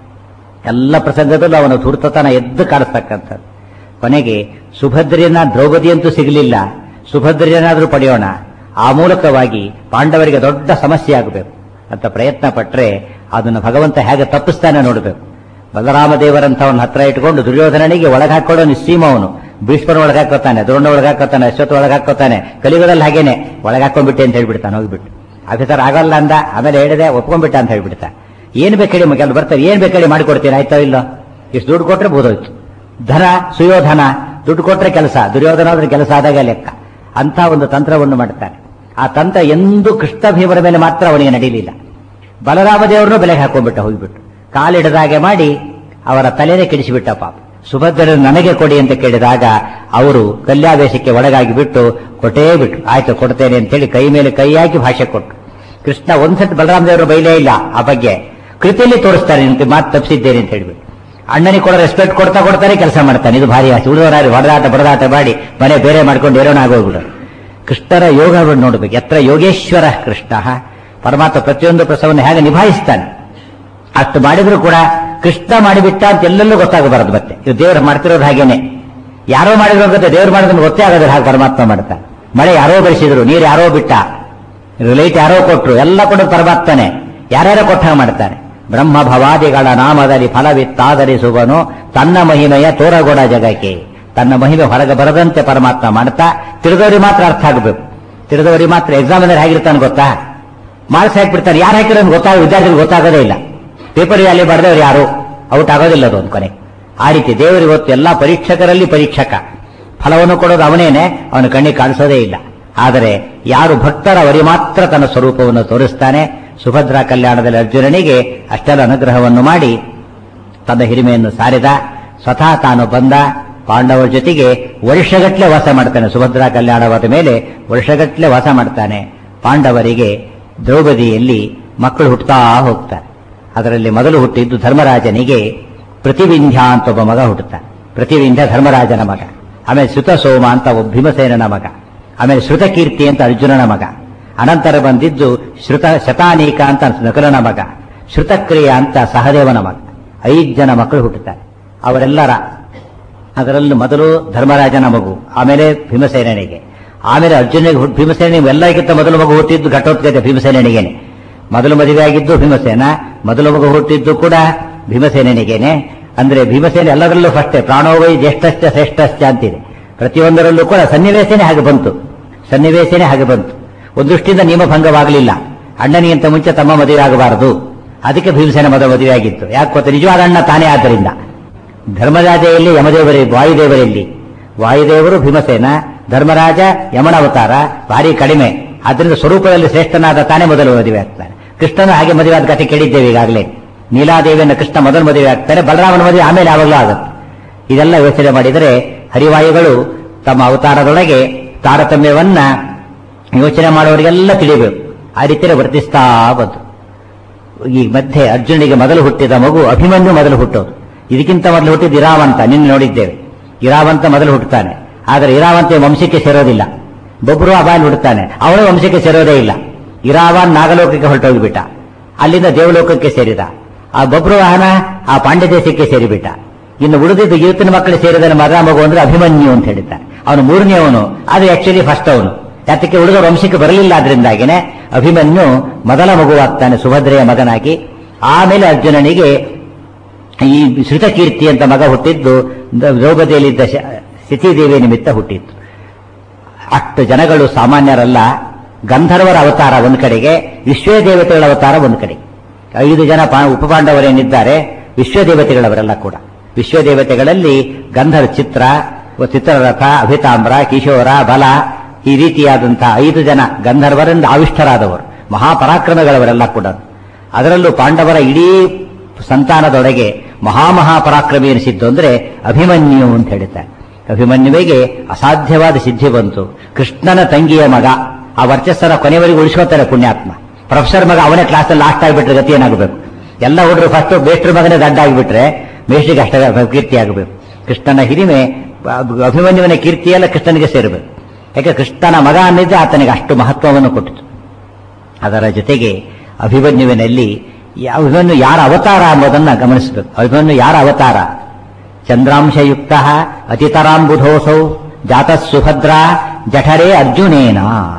ಎಲ್ಲ ಪ್ರಸಂಗದಲ್ಲೂ ಅವನ ಧೂರ್ತತನ ಎದ್ದು ಕಾಣಿಸ್ತಕ್ಕಂಥದ್ದು ಕೊನೆಗೆ ಸುಭದ್ರೆಯನ್ನ ದ್ರೌಪದಿಯಂತೂ ಸಿಗಲಿಲ್ಲ ಸುಭದ್ರೆಯನ್ನಾದರೂ ಪಡೆಯೋಣ ಆ ಮೂಲಕವಾಗಿ ಪಾಂಡವರಿಗೆ ದೊಡ್ಡ ಸಮಸ್ಯೆ ಆಗಬೇಕು ಅಂತ ಪ್ರಯತ್ನ ಪಟ್ಟರೆ ಅದನ್ನು ಭಗವಂತ ಹೇಗೆ ತಪ್ಪಿಸ್ತಾನೆ ನೋಡಬೇಕು ಬಲರಾಮ ದೇವರಂತವನ್ನ ಹತ್ರ ಇಟ್ಕೊಂಡು ದುರ್ಯೋಧನನಿಗೆ ಒಳಗಾಕೊಳ್ಳೋ ನಿಸ್ಸೀಮ ಅವನು ಭೀಷ್ಮನ ಒಳಗಾಕೋತಾನೆ ದ್ರೋಣ ಒಳಗಾಕೋತಾನೆ ಅಶ್ವತ್ ಒಳಗಾಕೋತಾನೆ ಕಲಿಯುಗದಲ್ಲಿ ಹಾಗೇನೆ ಒಳಗಾಕೊಂಡ್ಬಿಟ್ಟೆ ಅಂತ ಹೇಳ್ಬಿಡ್ತಾನೆ ಹೋಗ್ಬಿಟ್ಟು ಆಫೀಸರ್ ಆಗಲ್ಲ ಅಂದ ಆಮೇಲೆ ಹೇಳಿದೆ ಒಪ್ಕೊಂಡ್ಬಿಟ್ಟ ಅಂತ ಹೇಳ್ಬಿಡ್ತಾ ಏನ್ ಬೇಕು ಹೇಳಿ ಕೆಲವು ಬರ್ತಾರೆ ಏನ್ ಬೇಕು ಹೇಳಿ ಮಾಡಿಕೊಡ್ತೀರಾ ಆಯ್ತೋ ಇಲ್ಲೋ ಇಷ್ಟು ದುಡ್ಡು ಕೊಟ್ರೆ ಬೋದೋಯ್ತು ಧನ ಸುಯೋಧನ ದುಡ್ಡು ಕೊಟ್ರೆ ಕೆಲಸ ದುರ್ಯೋಧನ ಆದ್ರೆ ಕೆಲಸ ಆದಾಗ ಲೆಕ್ಕ ಅಂತ ಒಂದು ತಂತ್ರವನ್ನು ಮಾಡ್ತಾನೆ ಆ ತಂತ್ರ ಎಂದೂ ಕೃಷ್ಣ ಭೀಮರ ಮೇಲೆ ಮಾತ್ರ ಅವನಿಗೆ ನಡೀಲಿಲ್ಲ ಬಲರಾಮ ದೇವರನ್ನು ಬೆಲೆಗೆ ಹಾಕೊಂಡ್ಬಿಟ್ಟ ಹೋಗ್ಬಿಟ್ಟು ಕಾಲಿಡದಾಗೆ ಮಾಡಿ ಅವರ ತಲೆನೇ ಕೆಡಿಸಿಬಿಟ್ಟ ಪಾಪ ಸುಭದ್ರ ನನಗೆ ಕೊಡಿ ಅಂತ ಕೇಳಿದಾಗ ಅವರು ಕಲ್ಯಾವೇಶಕ್ಕೆ ಒಳಗಾಗಿ ಬಿಟ್ಟು ಕೊಟ್ಟೇ ಬಿಟ್ಟು ಆಯ್ತು ಕೊಡ್ತೇನೆ ಅಂತೇಳಿ ಕೈ ಮೇಲೆ ಕೈ ಹಾಕಿ ಭಾಷೆ ಕೊಟ್ಟು ಕೃಷ್ಣ ಒಂದ್ಸತಿ ಬಲರಾಮ ದೇವರು ಬೈಲೇ ಇಲ್ಲ ಆ ಬಗ್ಗೆ ಕೃತಿಯಲ್ಲಿ ತೋರಿಸ್ತಾರೆ ನಿಂತು ಮಾತು ತಪ್ಪಿಸಿದ್ದೇನೆ ಅಂತ ಹೇಳ್ಬಿಟ್ಟು ಅಣ್ಣನಿಗೆ ಕೂಡ ರೆಸ್ಪೆಕ್ಟ್ ಕೊಡ್ತಾ ಕೊಡ್ತಾನೆ ಕೆಲಸ ಮಾಡ್ತಾನೆ ಇದು ಭಾರಿ ಆಸೆ ಉಳಿದವರಾರು ಹೊಡೆದಾಟ ಬಡದಾಟ ಮಾಡಿ ಮನೆ ಬೇರೆ ಮಾಡ್ಕೊಂಡು ಏರೋಣ ಆಗೋಗ್ಬಿಡು ಕೃಷ್ಣರ ಯೋಗವನ್ನು ನೋಡಬೇಕು ಎತ್ರ ಯೋಗೇಶ್ವರ ಕೃಷ್ಣ ಪರಮಾತ್ಮ ಪ್ರತಿಯೊಂದು ಪ್ರಸವವನ್ನು ಹೇಗೆ ನಿಭಾಯಿಸ್ತಾನೆ ಅಷ್ಟು ಮಾಡಿದ್ರು ಕೂಡ ಕೃಷ್ಣ ಮಾಡಿಬಿಟ್ಟ ಅಂತ ಎಲ್ಲೆಲ್ಲೂ ಗೊತ್ತಾಗಬಾರದು ಮತ್ತೆ ಇದು ದೇವರು ಮಾಡ್ತಿರೋದು ಹಾಗೇನೆ ಯಾರೋ ಮಾಡಿದ್ರು ಗೊತ್ತೆ ದೇವ್ರು ಮಾಡಿದ್ರೆ ಗೊತ್ತೇ ಆಗೋದಿಲ್ಲ ಹಾಗೆ ಪರಮಾತ್ಮ ಮಾಡ್ತಾ ಮಳೆ ಯಾರೋ ಬೆಳೆಸಿದ್ರು ನೀರು ಯಾರೋ ಬಿಟ್ಟ ಲೈಟ್ ಯಾರೋ ಕೊಟ್ರು ಎಲ್ಲ ಕೂಡ ಪರಮಾತ್ಮನೆ ಯಾರ್ಯಾರೋ ಕೊಟ್ಟ ಹಾಗೆ ಮಾಡ್ತಾನೆ ಬ್ರಹ್ಮ ಭವಾದಿಗಳ ನಾಮದಲ್ಲಿ ಫಲವಿತ್ತಾದರಿಸುವನು ತನ್ನ ಮಹಿಮೆಯ ತೋರಗೊಡ ಜಗಕ್ಕೆ ತನ್ನ ಮಹಿಮೆ ಹೊರಗೆ ಬರದಂತೆ ಪರಮಾತ್ಮ ಮಾಡ್ತಾ ತಿಳಿದವರಿಗೆ ಮಾತ್ರ ಅರ್ಥ ಆಗಬೇಕು ತಿಳಿದವರಿಗೆ ಮಾತ್ರ ಎಕ್ಸಾಮ್ ಅಂದ್ರೆ ಹೇಗಿರ್ತಾನೆ ಗೊತ್ತಾ ಮಾರ್ಕ್ಸ್ ಹಾಕ್ಬಿಡ್ತಾರೆ ಯಾರು ಹಾಕಿರೋ ಗೊತ್ತಾಗ ವಿದ್ಯಾರ್ಥಿಗಳು ಗೊತ್ತಾಗೋದೇ ಇಲ್ಲ ಪೇಪರ್ ಅಲ್ಲಿ ಬರೆದವ್ರು ಯಾರು ಔಟ್ ಆಗೋದಿಲ್ಲ ಅದು ಒಂದು ಕೊನೆ ಆ ರೀತಿ ದೇವರು ಇವತ್ತು ಎಲ್ಲಾ ಪರೀಕ್ಷಕರಲ್ಲಿ ಪರೀಕ್ಷಕ ಫಲವನ್ನು ಕೊಡೋದು ಅವನೇನೆ ಅವನ ಕಣ್ಣಿಗೆ ಕಾಣಿಸೋದೇ ಇಲ್ಲ ಆದರೆ ಯಾರು ಭಕ್ತರವರಿಗೆ ಮಾತ್ರ ತನ್ನ ಸ್ವರೂಪವನ್ನು ತೋರಿಸ್ತಾನೆ ಸುಭದ್ರಾ ಕಲ್ಯಾಣದಲ್ಲಿ ಅರ್ಜುನನಿಗೆ ಅಷ್ಟೆಲ್ಲ ಅನುಗ್ರಹವನ್ನು ಮಾಡಿ ತನ್ನ ಹಿರಿಮೆಯನ್ನು ಸಾರಿದ ಸ್ವತಃ ತಾನು ಬಂದ ಪಾಂಡವರ ಜೊತೆಗೆ ವರ್ಷಗಟ್ಟಲೆ ವಾಸ ಮಾಡ್ತಾನೆ ಸುಭದ್ರಾ ಕಲ್ಯಾಣವಾದ ಮೇಲೆ ವರ್ಷಗಟ್ಟಲೆ ವಾಸ ಮಾಡ್ತಾನೆ ಪಾಂಡವರಿಗೆ ದ್ರೌಪದಿಯಲ್ಲಿ ಮಕ್ಕಳು ಹುಟ್ಟುತ್ತಾ ಹೋಗ್ತಾರೆ ಅದರಲ್ಲಿ ಮೊದಲು ಹುಟ್ಟಿದ್ದು ಧರ್ಮರಾಜನಿಗೆ ಪ್ರತಿವಿಂಧ್ಯ ಅಂತ ಒಬ್ಬ ಮಗ ಹುಟ್ಟುತ್ತಾನೆ ಪ್ರತಿವಿಂಧ್ಯ ಧರ್ಮರಾಜನ ಮಗ ಆಮೇಲೆ ಶ್ರುತ ಸೋಮ ಅಂತ ಒಬ್ಬ ಭೀಮಸೇನನ ಮಗ ಆಮೇಲೆ ಶ್ರುತಕೀರ್ತಿ ಅಂತ ಅರ್ಜುನನ ಮಗ ಅನಂತರ ಬಂದಿದ್ದು ಶ್ರುತ ಶತಾನೀಕ ಅಂತ ನಕಲನ ಮಗ ಶ್ರುತಕ್ರಿಯ ಅಂತ ಸಹದೇವನ ಮಗ ಐದು ಜನ ಮಕ್ಕಳು ಹುಟ್ಟುತ್ತಾರೆ ಅವರೆಲ್ಲರ ಅದರಲ್ಲೂ ಮೊದಲು ಧರ್ಮರಾಜನ ಮಗು ಆಮೇಲೆ ಭೀಮಸೇನಿಗೆ ಆಮೇಲೆ ಅರ್ಜುನಿಗೆ ಹುಟ್- ಭೀಮಸೇನಿಗೆ ಎಲ್ಲರಿಗಿಂತ ಮೊದಲು ಮಗು ಹುಟ್ಟಿದ್ದು ಘಟೋತ್ಕಚ ಭೀಮಸೇನಿಗೇನೆ ಮೊದಲು ಮದುವೆ ಆಗಿದ್ದು ಭೀಮಸೇನ ಮೊದಲು ಮಗು ಹುಟ್ಟಿದ್ದು ಕೂಡ ಭೀಮಸೇನಿಗೇನೆ ಅಂದ್ರೆ ಭೀಮಸೇನ ಎಲ್ಲದರಲ್ಲೂ ಫಸ್ಟೇ ಪ್ರಾಣೋವೈ ಜ್ಯೇಷ್ಠಶ್ಚ ಶ್ರೇಷ್ಠಶ್ಚ ಅಂತಿದೆ ಪ್ರತಿಯೊಂದರಲ್ಲೂ ಕೂಡ ಸನ್ನಿವೇಶನೇ ಹಾಗೆ ಬಂತು ಸನ್ನಿವೇಶನೇ ಹಾಗೆ ಬಂತು ಒಂದು ದೃಷ್ಟಿಯಿಂದ ನಿಯಮ ಭಂಗವಾಗಲಿಲ್ಲ ಅಣ್ಣನಿಗಿಂತ ಮುಂಚೆ ತಮ್ಮ ಮದುವೆ ಆಗಬಾರದು ಅದಕ್ಕೆ ಭೀಮಸೇನ ಮೊದಲು ಮದುವೆ ಆಗಿತ್ತು ಯಾಕೆ ಗೊತ್ತಾ ನಿಜವಾದ ಅಣ್ಣ ತಾನೇ ಆದ್ದರಿಂದ ಧರ್ಮರಾಜೆಯಲ್ಲಿ ಯಮದೇವರಿ ವಾಯುದೇವರಲ್ಲಿ ವಾಯುದೇವರು ಭೀಮಸೇನ ಧರ್ಮರಾಜ ಯಮನ ಅವತಾರ ಭಾರಿ ಕಡಿಮೆ ಆದ್ರಿಂದ ಸ್ವರೂಪದಲ್ಲಿ ಶ್ರೇಷ್ಠನಾದ ತಾನೇ ಮೊದಲು ಮದುವೆ ಆಗ್ತಾನೆ ಕೃಷ್ಣನು ಹಾಗೆ ಮದುವೆ ಆದ ಕಥೆ ಕೇಳಿದ್ದೇವೆ ಈಗಾಗಲೇ ನೀಲಾದೇವಿಯನ್ನು ಕೃಷ್ಣ ಮೊದಲು ಮದುವೆ ಆಗ್ತಾನೆ ಬಲರಾಮನ ಮದುವೆ ಆಮೇಲೆ ಯಾವಾಗಲೂ ಆಗುತ್ತೆ ಇದೆಲ್ಲ ಯೋಚನೆ ಮಾಡಿದರೆ ಹರಿವಾಯುಗಳು ತಮ್ಮ ಅವತಾರದೊಳಗೆ ತಾರತಮ್ಯವನ್ನ ಯೋಚನೆ ಮಾಡುವವರಿಗೆಲ್ಲ ತಿಳಿಬೇಕು ಆ ರೀತಿಯಲ್ಲಿ ವರ್ತಿಸ್ತಾ ಬಂತು ಈ ಮಧ್ಯೆ ಅರ್ಜುನಿಗೆ ಮೊದಲು ಹುಟ್ಟಿದ ಮಗು ಅಭಿಮನ್ಯು ಮೊದಲು ಹುಟ್ಟೋದು ಇದಕ್ಕಿಂತ ಮೊದಲು ಹುಟ್ಟಿದ ಇರಾವಂತ ನಿನ್ನೆ ನೋಡಿದ್ದೇವೆ ಇರಾವಂತ ಮೊದಲು ಹುಟ್ಟುತ್ತಾನೆ ಆದರೆ ಇರಾವಂತ ವಂಶಕ್ಕೆ ಸೇರೋದಿಲ್ಲ ಬೊಬ್ರು ಅಬಾಲ್ ಹುಟ್ಟುತ್ತಾನೆ ಅವನು ವಂಶಕ್ಕೆ ಸೇರೋದೇ ಇಲ್ಲ ಇರಾವಾನ್ ನಾಗಲೋಕಕ್ಕೆ ಹೊರಟೋಗ್ಬಿಟ್ಟ ಅಲ್ಲಿಂದ ದೇವಲೋಕಕ್ಕೆ ಸೇರಿದ ಆ ಬೊಬ್ರು ವಾಹನ ಆ ಪಾಂಡ್ಯ ದೇಶಕ್ಕೆ ಸೇರಿಬಿಟ್ಟ ಇನ್ನು ಉಳಿದಿದ್ದು ಯೂತಿನ ಮಕ್ಕಳು ಸೇರಿದ ಮಗ ಮಗು ಅಂದ್ರೆ ಅಭಿಮನ್ಯು ಅಂತ ಹೇಳಿದ್ದಾನೆ ಅವನು ಮೂರನೇವನು ಅದು ಆಕ್ಚುಲಿ ಫಸ್ಟ್ ಅವನು ಯಾತಕ್ಕೆ ಉಳಿದ ವಂಶಕ್ಕೆ ಬರಲಿಲ್ಲ ಆದ್ರಿಂದಾಗಿನೇ ಅಭಿಮನ್ಯು ಮೊದಲ ಮಗುವಾಗ್ತಾನೆ ಸುಭದ್ರೆಯ ಮಗನಾಗಿ ಆಮೇಲೆ ಅರ್ಜುನನಿಗೆ ಈ ಶ್ರುತಕೀರ್ತಿ ಅಂತ ಮಗ ಹುಟ್ಟಿದ್ದು ದ್ರೌಪದಿಯಲ್ಲಿದ್ದ ಸ್ಥಿತಿದೇವಿ ನಿಮಿತ್ತ ಹುಟ್ಟಿತ್ತು ಅಷ್ಟು ಜನಗಳು ಸಾಮಾನ್ಯರಲ್ಲ ಗಂಧರ್ವರ ಅವತಾರ ಒಂದು ಕಡೆಗೆ ವಿಶ್ವದೇವತೆಗಳ ಅವತಾರ ಒಂದು ಕಡೆ ಐದು ಜನ ಪಾ- ಉಪಪಾಂಡವರೇನಿದ್ದಾರೆ ವಿಶ್ವದೇವತೆಗಳವರೆಲ್ಲ ಕೂಡ ವಿಶ್ವದೇವತೆಗಳಲ್ಲಿ ಗಂಧರ್ವ ಚಿತ್ರ ಚಿತ್ರರಥ ಅಭಿತಾಮ್ರ ಕಿಶೋರ ಬಲ ಈ ರೀತಿಯಾದಂತಹ ಐದು ಜನ ಗಂಧರ್ವರಿಂದ ಆವಿಷ್ಟರಾದವರು ಮಹಾಪರಾಕ್ರಮಗಳವರೆಲ್ಲ ಕೂಡ ಅದರಲ್ಲೂ ಪಾಂಡವರ ಇಡೀ ಸಂತಾನದೊಳಗೆ ಮಹಾಮಹಾಪರಾಕ್ರಮಿ ಎನಿಸಿದ್ದು ಅಂದ್ರೆ ಅಭಿಮನ್ಯು ಅಂತ ಹೇಳಿದ್ದಾರೆ ಅಭಿಮನ್ಯುವಿಗೆ ಅಸಾಧ್ಯವಾದ ಸಿದ್ಧಿ ಬಂತು ಕೃಷ್ಣನ ತಂಗಿಯ ಮಗ ಆ ವರ್ಚಸ್ಸನ ಕೊನೆವರೆಗೂ ಉಳಿಸ್ಕೋತಾರೆ ಪುಣ್ಯಾತ್ಮ ಪ್ರೊಫೆಸರ್ ಮಗ ಅವನೇ ಕ್ಲಾಸಲ್ಲಿ ಲಾಸ್ಟ್ ಆಗಿಬಿಟ್ರೆ ಗತಿ ಏನಾಗಬೇಕು ಎಲ್ಲ ಹುಡುಗರು ಫಸ್ಟ್ ಬೇಸ್ಟ್ರ ಮಗನೇ ದಡ್ಡ ಆಗಿಬಿಟ್ರೆ ಮೇಷ್ಟಿಗೆ ಅಷ್ಟ ಕೀರ್ತಿ ಆಗಬೇಕು ಕೃಷ್ಣನ ಹಿರಿಮೆ ಅಭ್- ಅಭಿಮನ್ಯುವಿನ ಕೀರ್ತಿಯೆಲ್ಲ ಕೃಷ್ಣನಿಗೆ ಸೇರಬೇಕು ಯಾಕೆ ಕೃಷ್ಣನ ಮಗ ಅನ್ನಿದ್ದೆ ಆತನಿಗೆ ಅಷ್ಟು ಮಹತ್ವವನ್ನು ಕೊಟ್ಟಿತು ಅದರ ಜೊತೆಗೆ ಅಭಿಮನ್ಯುವಿನಲ್ಲಿ ಈ ಅಭಿಮನ್ಯು ಯಾರ ಅವತಾರ ಎಂಬುದನ್ನು ಗಮನಿಸಬೇಕು ಅಭಿಮನ್ಯು ಯಾರ ಅವತಾರ ಚಂದ್ರಾಂಶಯುಕ್ತ ಅತಿತರಾಂಬುಧೋಸೌ ಜಾತ ಸುಭದ್ರ ಜಠರೇ ಅರ್ಜುನೇನ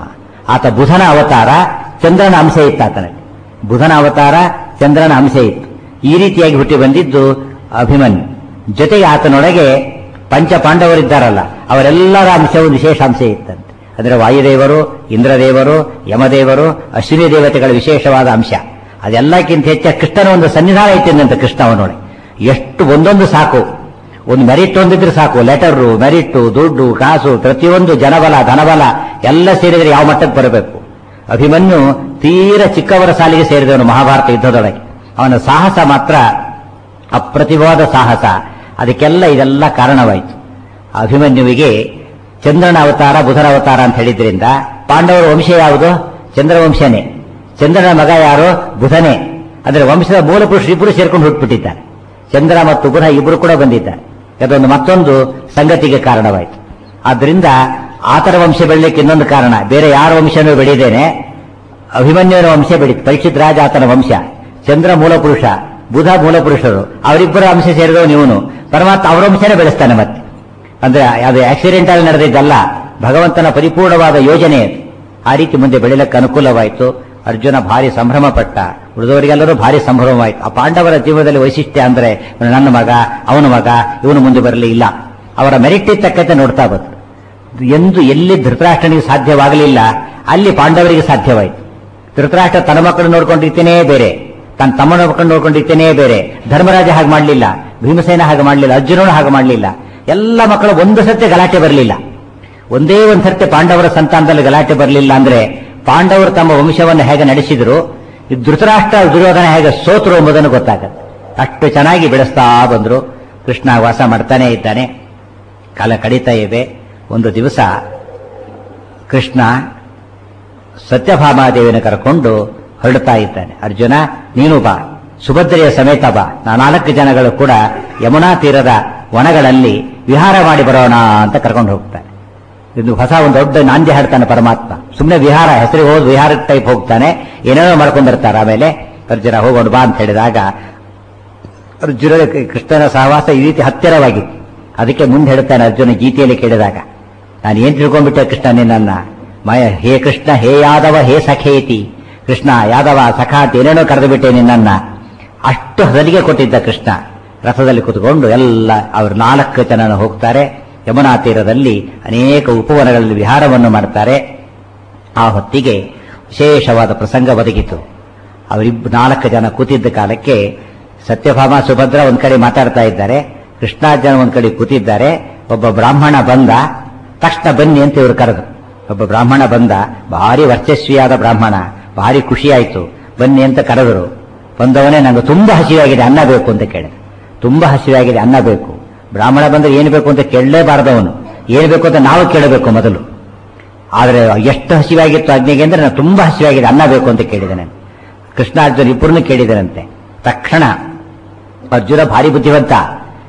ಆತ ಬುಧನ ಅವತಾರ ಚಂದ್ರನ ಅಂಶ ಇತ್ತು ಆತನಲ್ಲಿ ಬುಧನ ಅವತಾರ ಚಂದ್ರನ ಅಂಶ ಇತ್ತು ಈ ರೀತಿಯಾಗಿ ಹುಟ್ಟಿ ಬಂದಿದ್ದು ಅಭಿಮನ್ಯು ಜೊತೆಗೆ ಆತನೊಳಗೆ ಪಂಚ ಪಾಂಡವರಿದ್ದಾರಲ್ಲ ಅವರೆಲ್ಲರ ಅಂಶವು ವಿಶೇಷ ಅಂಶ ಇತ್ತಂತೆ ಅಂದರೆ ವಾಯುದೇವರು ಇಂದ್ರದೇವರು ಯಮದೇವರು ಅಶ್ವಿನಿ ದೇವತೆಗಳ ವಿಶೇಷವಾದ ಅಂಶ ಅದೆಲ್ಲಕ್ಕಿಂತ ಹೆಚ್ಚು ಕೃಷ್ಣನ ಒಂದು ಸನ್ನಿಧಾನ ಇಟ್ಟಿದ್ದಂತೆ ಕೃಷ್ಣ ಅವನೊಳಗೆ ಎಷ್ಟು ಒಂದೊಂದು ಸಾಕು ಒಂದು ಮೆರಿಟ್ ಒಂದಿದ್ರೆ ಸಾಕು ಲೆಟರು ಮೆರಿಟ್ ದುಡ್ಡು ಕಾಸು ಪ್ರತಿಯೊಂದು ಜನಬಲ ಧನಬಲ ಎಲ್ಲ ಸೇರಿದರೆ ಯಾವ ಮಟ್ಟಕ್ಕೆ ಬರಬೇಕು ಅಭಿಮನ್ಯು ತೀರ ಚಿಕ್ಕವರ ಸಾಲಿಗೆ ಸೇರಿದವನು ಮಹಾಭಾರತ ಯುದ್ಧದೊಳಗೆ ಅವನ ಸಾಹಸ ಮಾತ್ರ ಅಪ್ರತಿಭವಾದ ಸಾಹಸ ಅದಕ್ಕೆಲ್ಲ ಇದೆಲ್ಲ ಕಾರಣವಾಯಿತು ಅಭಿಮನ್ಯುವಿಗೆ ಚಂದ್ರನ ಅವತಾರ ಬುಧನ ಅವತಾರ ಅಂತ ಹೇಳಿದ್ರಿಂದ ಪಾಂಡವರ ವಂಶ ಯಾವುದು ಚಂದ್ರವಂಶನೇ ಚಂದ್ರನ ಮಗ ಯಾರು ಬುಧನೇ ಅಂದ್ರೆ ವಂಶದ ಮೂಲ ಪುರುಷರು ಇಬ್ಬರು ಸೇರ್ಕೊಂಡು ಹುಟ್ಟುಬಿಟ್ಟಿದ್ದಾರೆ ಚಂದ್ರ ಮತ್ತು ಬುಧ ಇಬ್ಬರು ಕೂಡ ಬಂದಿದ್ದಾರೆ ಅದೊಂದು ಮತ್ತೊಂದು ಸಂಗತಿಗೆ ಕಾರಣವಾಯಿತು ಆದ್ರಿಂದ ಆತರ ವಂಶ ಬೆಳಲಿಕ್ಕೆ ಇನ್ನೊಂದು ಕಾರಣ ಬೇರೆ ಯಾರ ವಂಶನೂ ಬೆಳೆದೇನೆ ಅಭಿಮನ್ಯುವಿನ ವಂಶ ಬೆಳೀತು ಪರೀಕ್ಷಿತ್ ರಾಜ ಆತನ ವಂಶ ಚಂದ್ರ ಮೂಲ ಪುರುಷ ಬುಧ ಮೂಲ ಪುರುಷರು ಅವರಿಬ್ಬರ ಅಂಶ ಸೇರಿದವನು ಇವನು ಪರಮಾತ್ಮ ಅವರ ವಂಶನೇ ಬೆಳೆಸ್ತಾನೆ ಮತ್ತೆ ಅಂದ್ರೆ ಅದು ಆಕ್ಸಿಡೆಂಟ್ ಆಗಿ ನಡೆದಿದ್ದಲ್ಲ ಭಗವಂತನ ಪರಿಪೂರ್ಣವಾದ ಯೋಜನೆ ಅದು ಆ ರೀತಿ ಮುಂದೆ ಬೆಳೆಯಲಿಕ್ಕೆ ಅನುಕೂಲವಾಯಿತು ಅರ್ಜುನ ಭಾರಿ ಸಂಭ್ರಮ ಪಟ್ಟ ಉಳಿದವರಿಗೆಲ್ಲರೂ ಭಾರಿ ಸಂಭ್ರಮವಾಯಿತು ಆ ಪಾಂಡವರ ಜೀವನದಲ್ಲಿ ವೈಶಿಷ್ಟ್ಯ ಅಂದ್ರೆ ನನ್ನ ಮಗ ಅವನ ಮಗ ಇವನು ಮುಂದೆ ಬರಲಿ ಇಲ್ಲ ಅವರ ಮೆರಿಟ್ ತಕ್ಕಂತೆ ನೋಡ್ತಾ ಬಂತು ಎಂದು ಎಲ್ಲಿ ಧೃತರಾಷ್ಟ್ರನಿಗೆ ಸಾಧ್ಯವಾಗಲಿಲ್ಲ ಅಲ್ಲಿ ಪಾಂಡವರಿಗೆ ಸಾಧ್ಯವಾಯಿತು ಧೃತರಾಷ್ಟ್ರ ತನ್ನ ಮಕ್ಕಳು ನೋಡ್ಕೊಂಡಿರ್ತೇನೇ ಬೇರೆ ತನ್ನ ತಮ್ಮನ ಮಕ್ಕಳು ನೋಡ್ಕೊಂಡಿರ್ತೇನೇ ಬೇರೆ ಧರ್ಮರಾಜ ಹಾಗೆ ಮಾಡಲಿಲ್ಲ ಭೀಮಸೇನ ಹಾಗೆ ಮಾಡಲಿಲ್ಲ ಅರ್ಜುನನು ಹಾಗೆ ಮಾಡಲಿಲ್ಲ ಎಲ್ಲ ಮಕ್ಕಳು ಒಂದು ಸತ್ಯ ಗಲಾಟೆ ಬರಲಿಲ್ಲ ಒಂದೇ ಒಂದು ಸರ್ತಿ ಪಾಂಡವರ ಸಂತಾನದಲ್ಲಿ ಗಲಾಟೆ ಬರಲಿಲ್ಲ ಅಂದ್ರೆ ಪಾಂಡವರು ತಮ್ಮ ವಂಶವನ್ನು ಹೇಗೆ ನಡೆಸಿದ್ರು ಈ ಧೃತರಾಷ್ಟ್ರ ದುರ್ಯೋಧನ ಹೇಗೆ ಸೋತರು ಎಂಬುದನ್ನು ಗೊತ್ತಾಗುತ್ತೆ ಅಷ್ಟು ಚೆನ್ನಾಗಿ ಬೆಳೆಸ್ತಾ ಬಂದ್ರು ಕೃಷ್ಣ ವಾಸ ಮಾಡ್ತಾನೆ ಇದ್ದಾನೆ ಕಾಲ ಕಳೀತಾ ಇವೆ ಒಂದು ದಿವಸ ಕೃಷ್ಣ ಸತ್ಯಭಾಮಾದೇವಿಯನ್ನು ಕರ್ಕೊಂಡು ಹೊರಡ್ತಾ ಇದ್ದಾನೆ ಅರ್ಜುನ ನೀನು ಬಾ ಸುಭದ್ರೆಯ ಸಮೇತ ಬಾ ನಾ ನಾಲ್ಕು ಜನಗಳು ಕೂಡ ಯಮುನಾ ತೀರದ ವನಗಳಲ್ಲಿ ವಿಹಾರ ಮಾಡಿ ಬರೋಣ ಅಂತ ಕರ್ಕೊಂಡು ಹೋಗ್ತಾನೆ ಇದು ಹೊಸ ಒಂದು ದೊಡ್ಡ ನಾಂದಿ ಹಾಡ್ತಾನೆ ಪರಮಾತ್ಮ ಸುಮ್ಮನೆ ವಿಹಾರ ಹೆಸರಿಗೆ ಹೋದ್ ವಿಹಾರ ಟೈಪ್ ಹೋಗ್ತಾನೆ ಏನೇನೋ ಮಾಡ್ಕೊಂಡಿರ್ತಾರೆ ಆಮೇಲೆ ಅರ್ಜುನ ಹೋಗೋಣ ಬಾ ಅಂತ ಹೇಳಿದಾಗ ಅರ್ಜುನ ಕೃಷ್ಣನ ಸಹವಾಸ ಈ ರೀತಿ ಹತ್ತಿರವಾಗಿತ್ತು ಅದಕ್ಕೆ ಮುಂದೆ ಹೇಳ್ತಾನೆ ಅರ್ಜುನ ಗೀತೆಯಲ್ಲಿ ಕೇಳಿದಾಗ ನಾನು ಏನ್ ತಿಳ್ಕೊಂಡ್ಬಿಟ್ಟೆ ಕೃಷ್ಣ ನಿನ್ನ ಮಯ ಹೇ ಕೃಷ್ಣ ಹೇ ಯಾದವ ಹೇ ಸಖೇತಿ ಕೃಷ್ಣ ಯಾದವ ಸಖ ಅಂತ ಏನೇನೋ ಕರೆದು ಬಿಟ್ಟೆ ನಿನ್ನನ್ನ ಅಷ್ಟು ಹದಲಿಗೆ ಕೊಟ್ಟಿದ್ದ ಕೃಷ್ಣ ರಥದಲ್ಲಿ ಕುತ್ಕೊಂಡು ಎಲ್ಲ ಅವರು ನಾಲ್ಕು ಜನ ಹೋಗ್ತಾರೆ ಯಮುನಾ ತೀರದಲ್ಲಿ ಅನೇಕ ಉಪವನಗಳಲ್ಲಿ ವಿಹಾರವನ್ನು ಮಾಡ್ತಾರೆ ಆ ಹೊತ್ತಿಗೆ ವಿಶೇಷವಾದ ಪ್ರಸಂಗ ಒದಗಿತು ಅವರಿಬ್ಬ ನಾಲ್ಕು ಜನ ಕೂತಿದ್ದ ಕಾಲಕ್ಕೆ ಸತ್ಯಭಾಮ ಸುಭದ್ರ ಒಂದ್ ಕಡೆ ಮಾತಾಡ್ತಾ ಇದ್ದಾರೆ ಕೃಷ್ಣಾರ್ಜುನ ಒಂದ್ ಕಡೆ ಕೂತಿದ್ದಾರೆ ಒಬ್ಬ ಬ್ರಾಹ್ಮಣ ಬಂದ ತಕ್ಷಣ ಬನ್ನಿ ಅಂತ ಇವರು ಕರೆದು ಒಬ್ಬ ಬ್ರಾಹ್ಮಣ ಬಂದ ಭಾರಿ ವರ್ಚಸ್ವಿಯಾದ ಬ್ರಾಹ್ಮಣ ಭಾರಿ ಖುಷಿಯಾಯಿತು ಬನ್ನಿ ಅಂತ ಕರೆದರು ಬಂದವನೇ ನಂಗೆ ತುಂಬಾ ಹಸಿವಾಗಿದೆ ಅನ್ನ ಬೇಕು ಅಂತ ಕೇಳಿದ ತುಂಬಾ ಹಸಿವಾಗಿದೆ ಅನ್ನ ಬೇಕು ಬ್ರಾಹ್ಮಣ ಬಂದ್ರೆ ಏನು ಬೇಕು ಅಂತ ಕೇಳಲೇಬಾರದವನು ಏನು ಬೇಕು ಅಂತ ನಾವು ಕೇಳಬೇಕು ಮೊದಲು ಆದರೆ ಎಷ್ಟು ಹಸಿವಾಗಿತ್ತು ಅಗ್ನಿಗೆ ಅಂದ್ರೆ ನಾನು ತುಂಬಾ ಹಸಿವಾಗಿದೆ ಅನ್ನ ಬೇಕು ಅಂತ ಕೇಳಿದ್ದೇನೆ ಕೃಷ್ಣಾರ್ಜುನ ಇಬ್ಬರನ್ನು ಕೇಳಿದನಂತೆ ತಕ್ಷಣ ಅರ್ಜುನ ಭಾರಿ ಬುದ್ಧಿವಂತ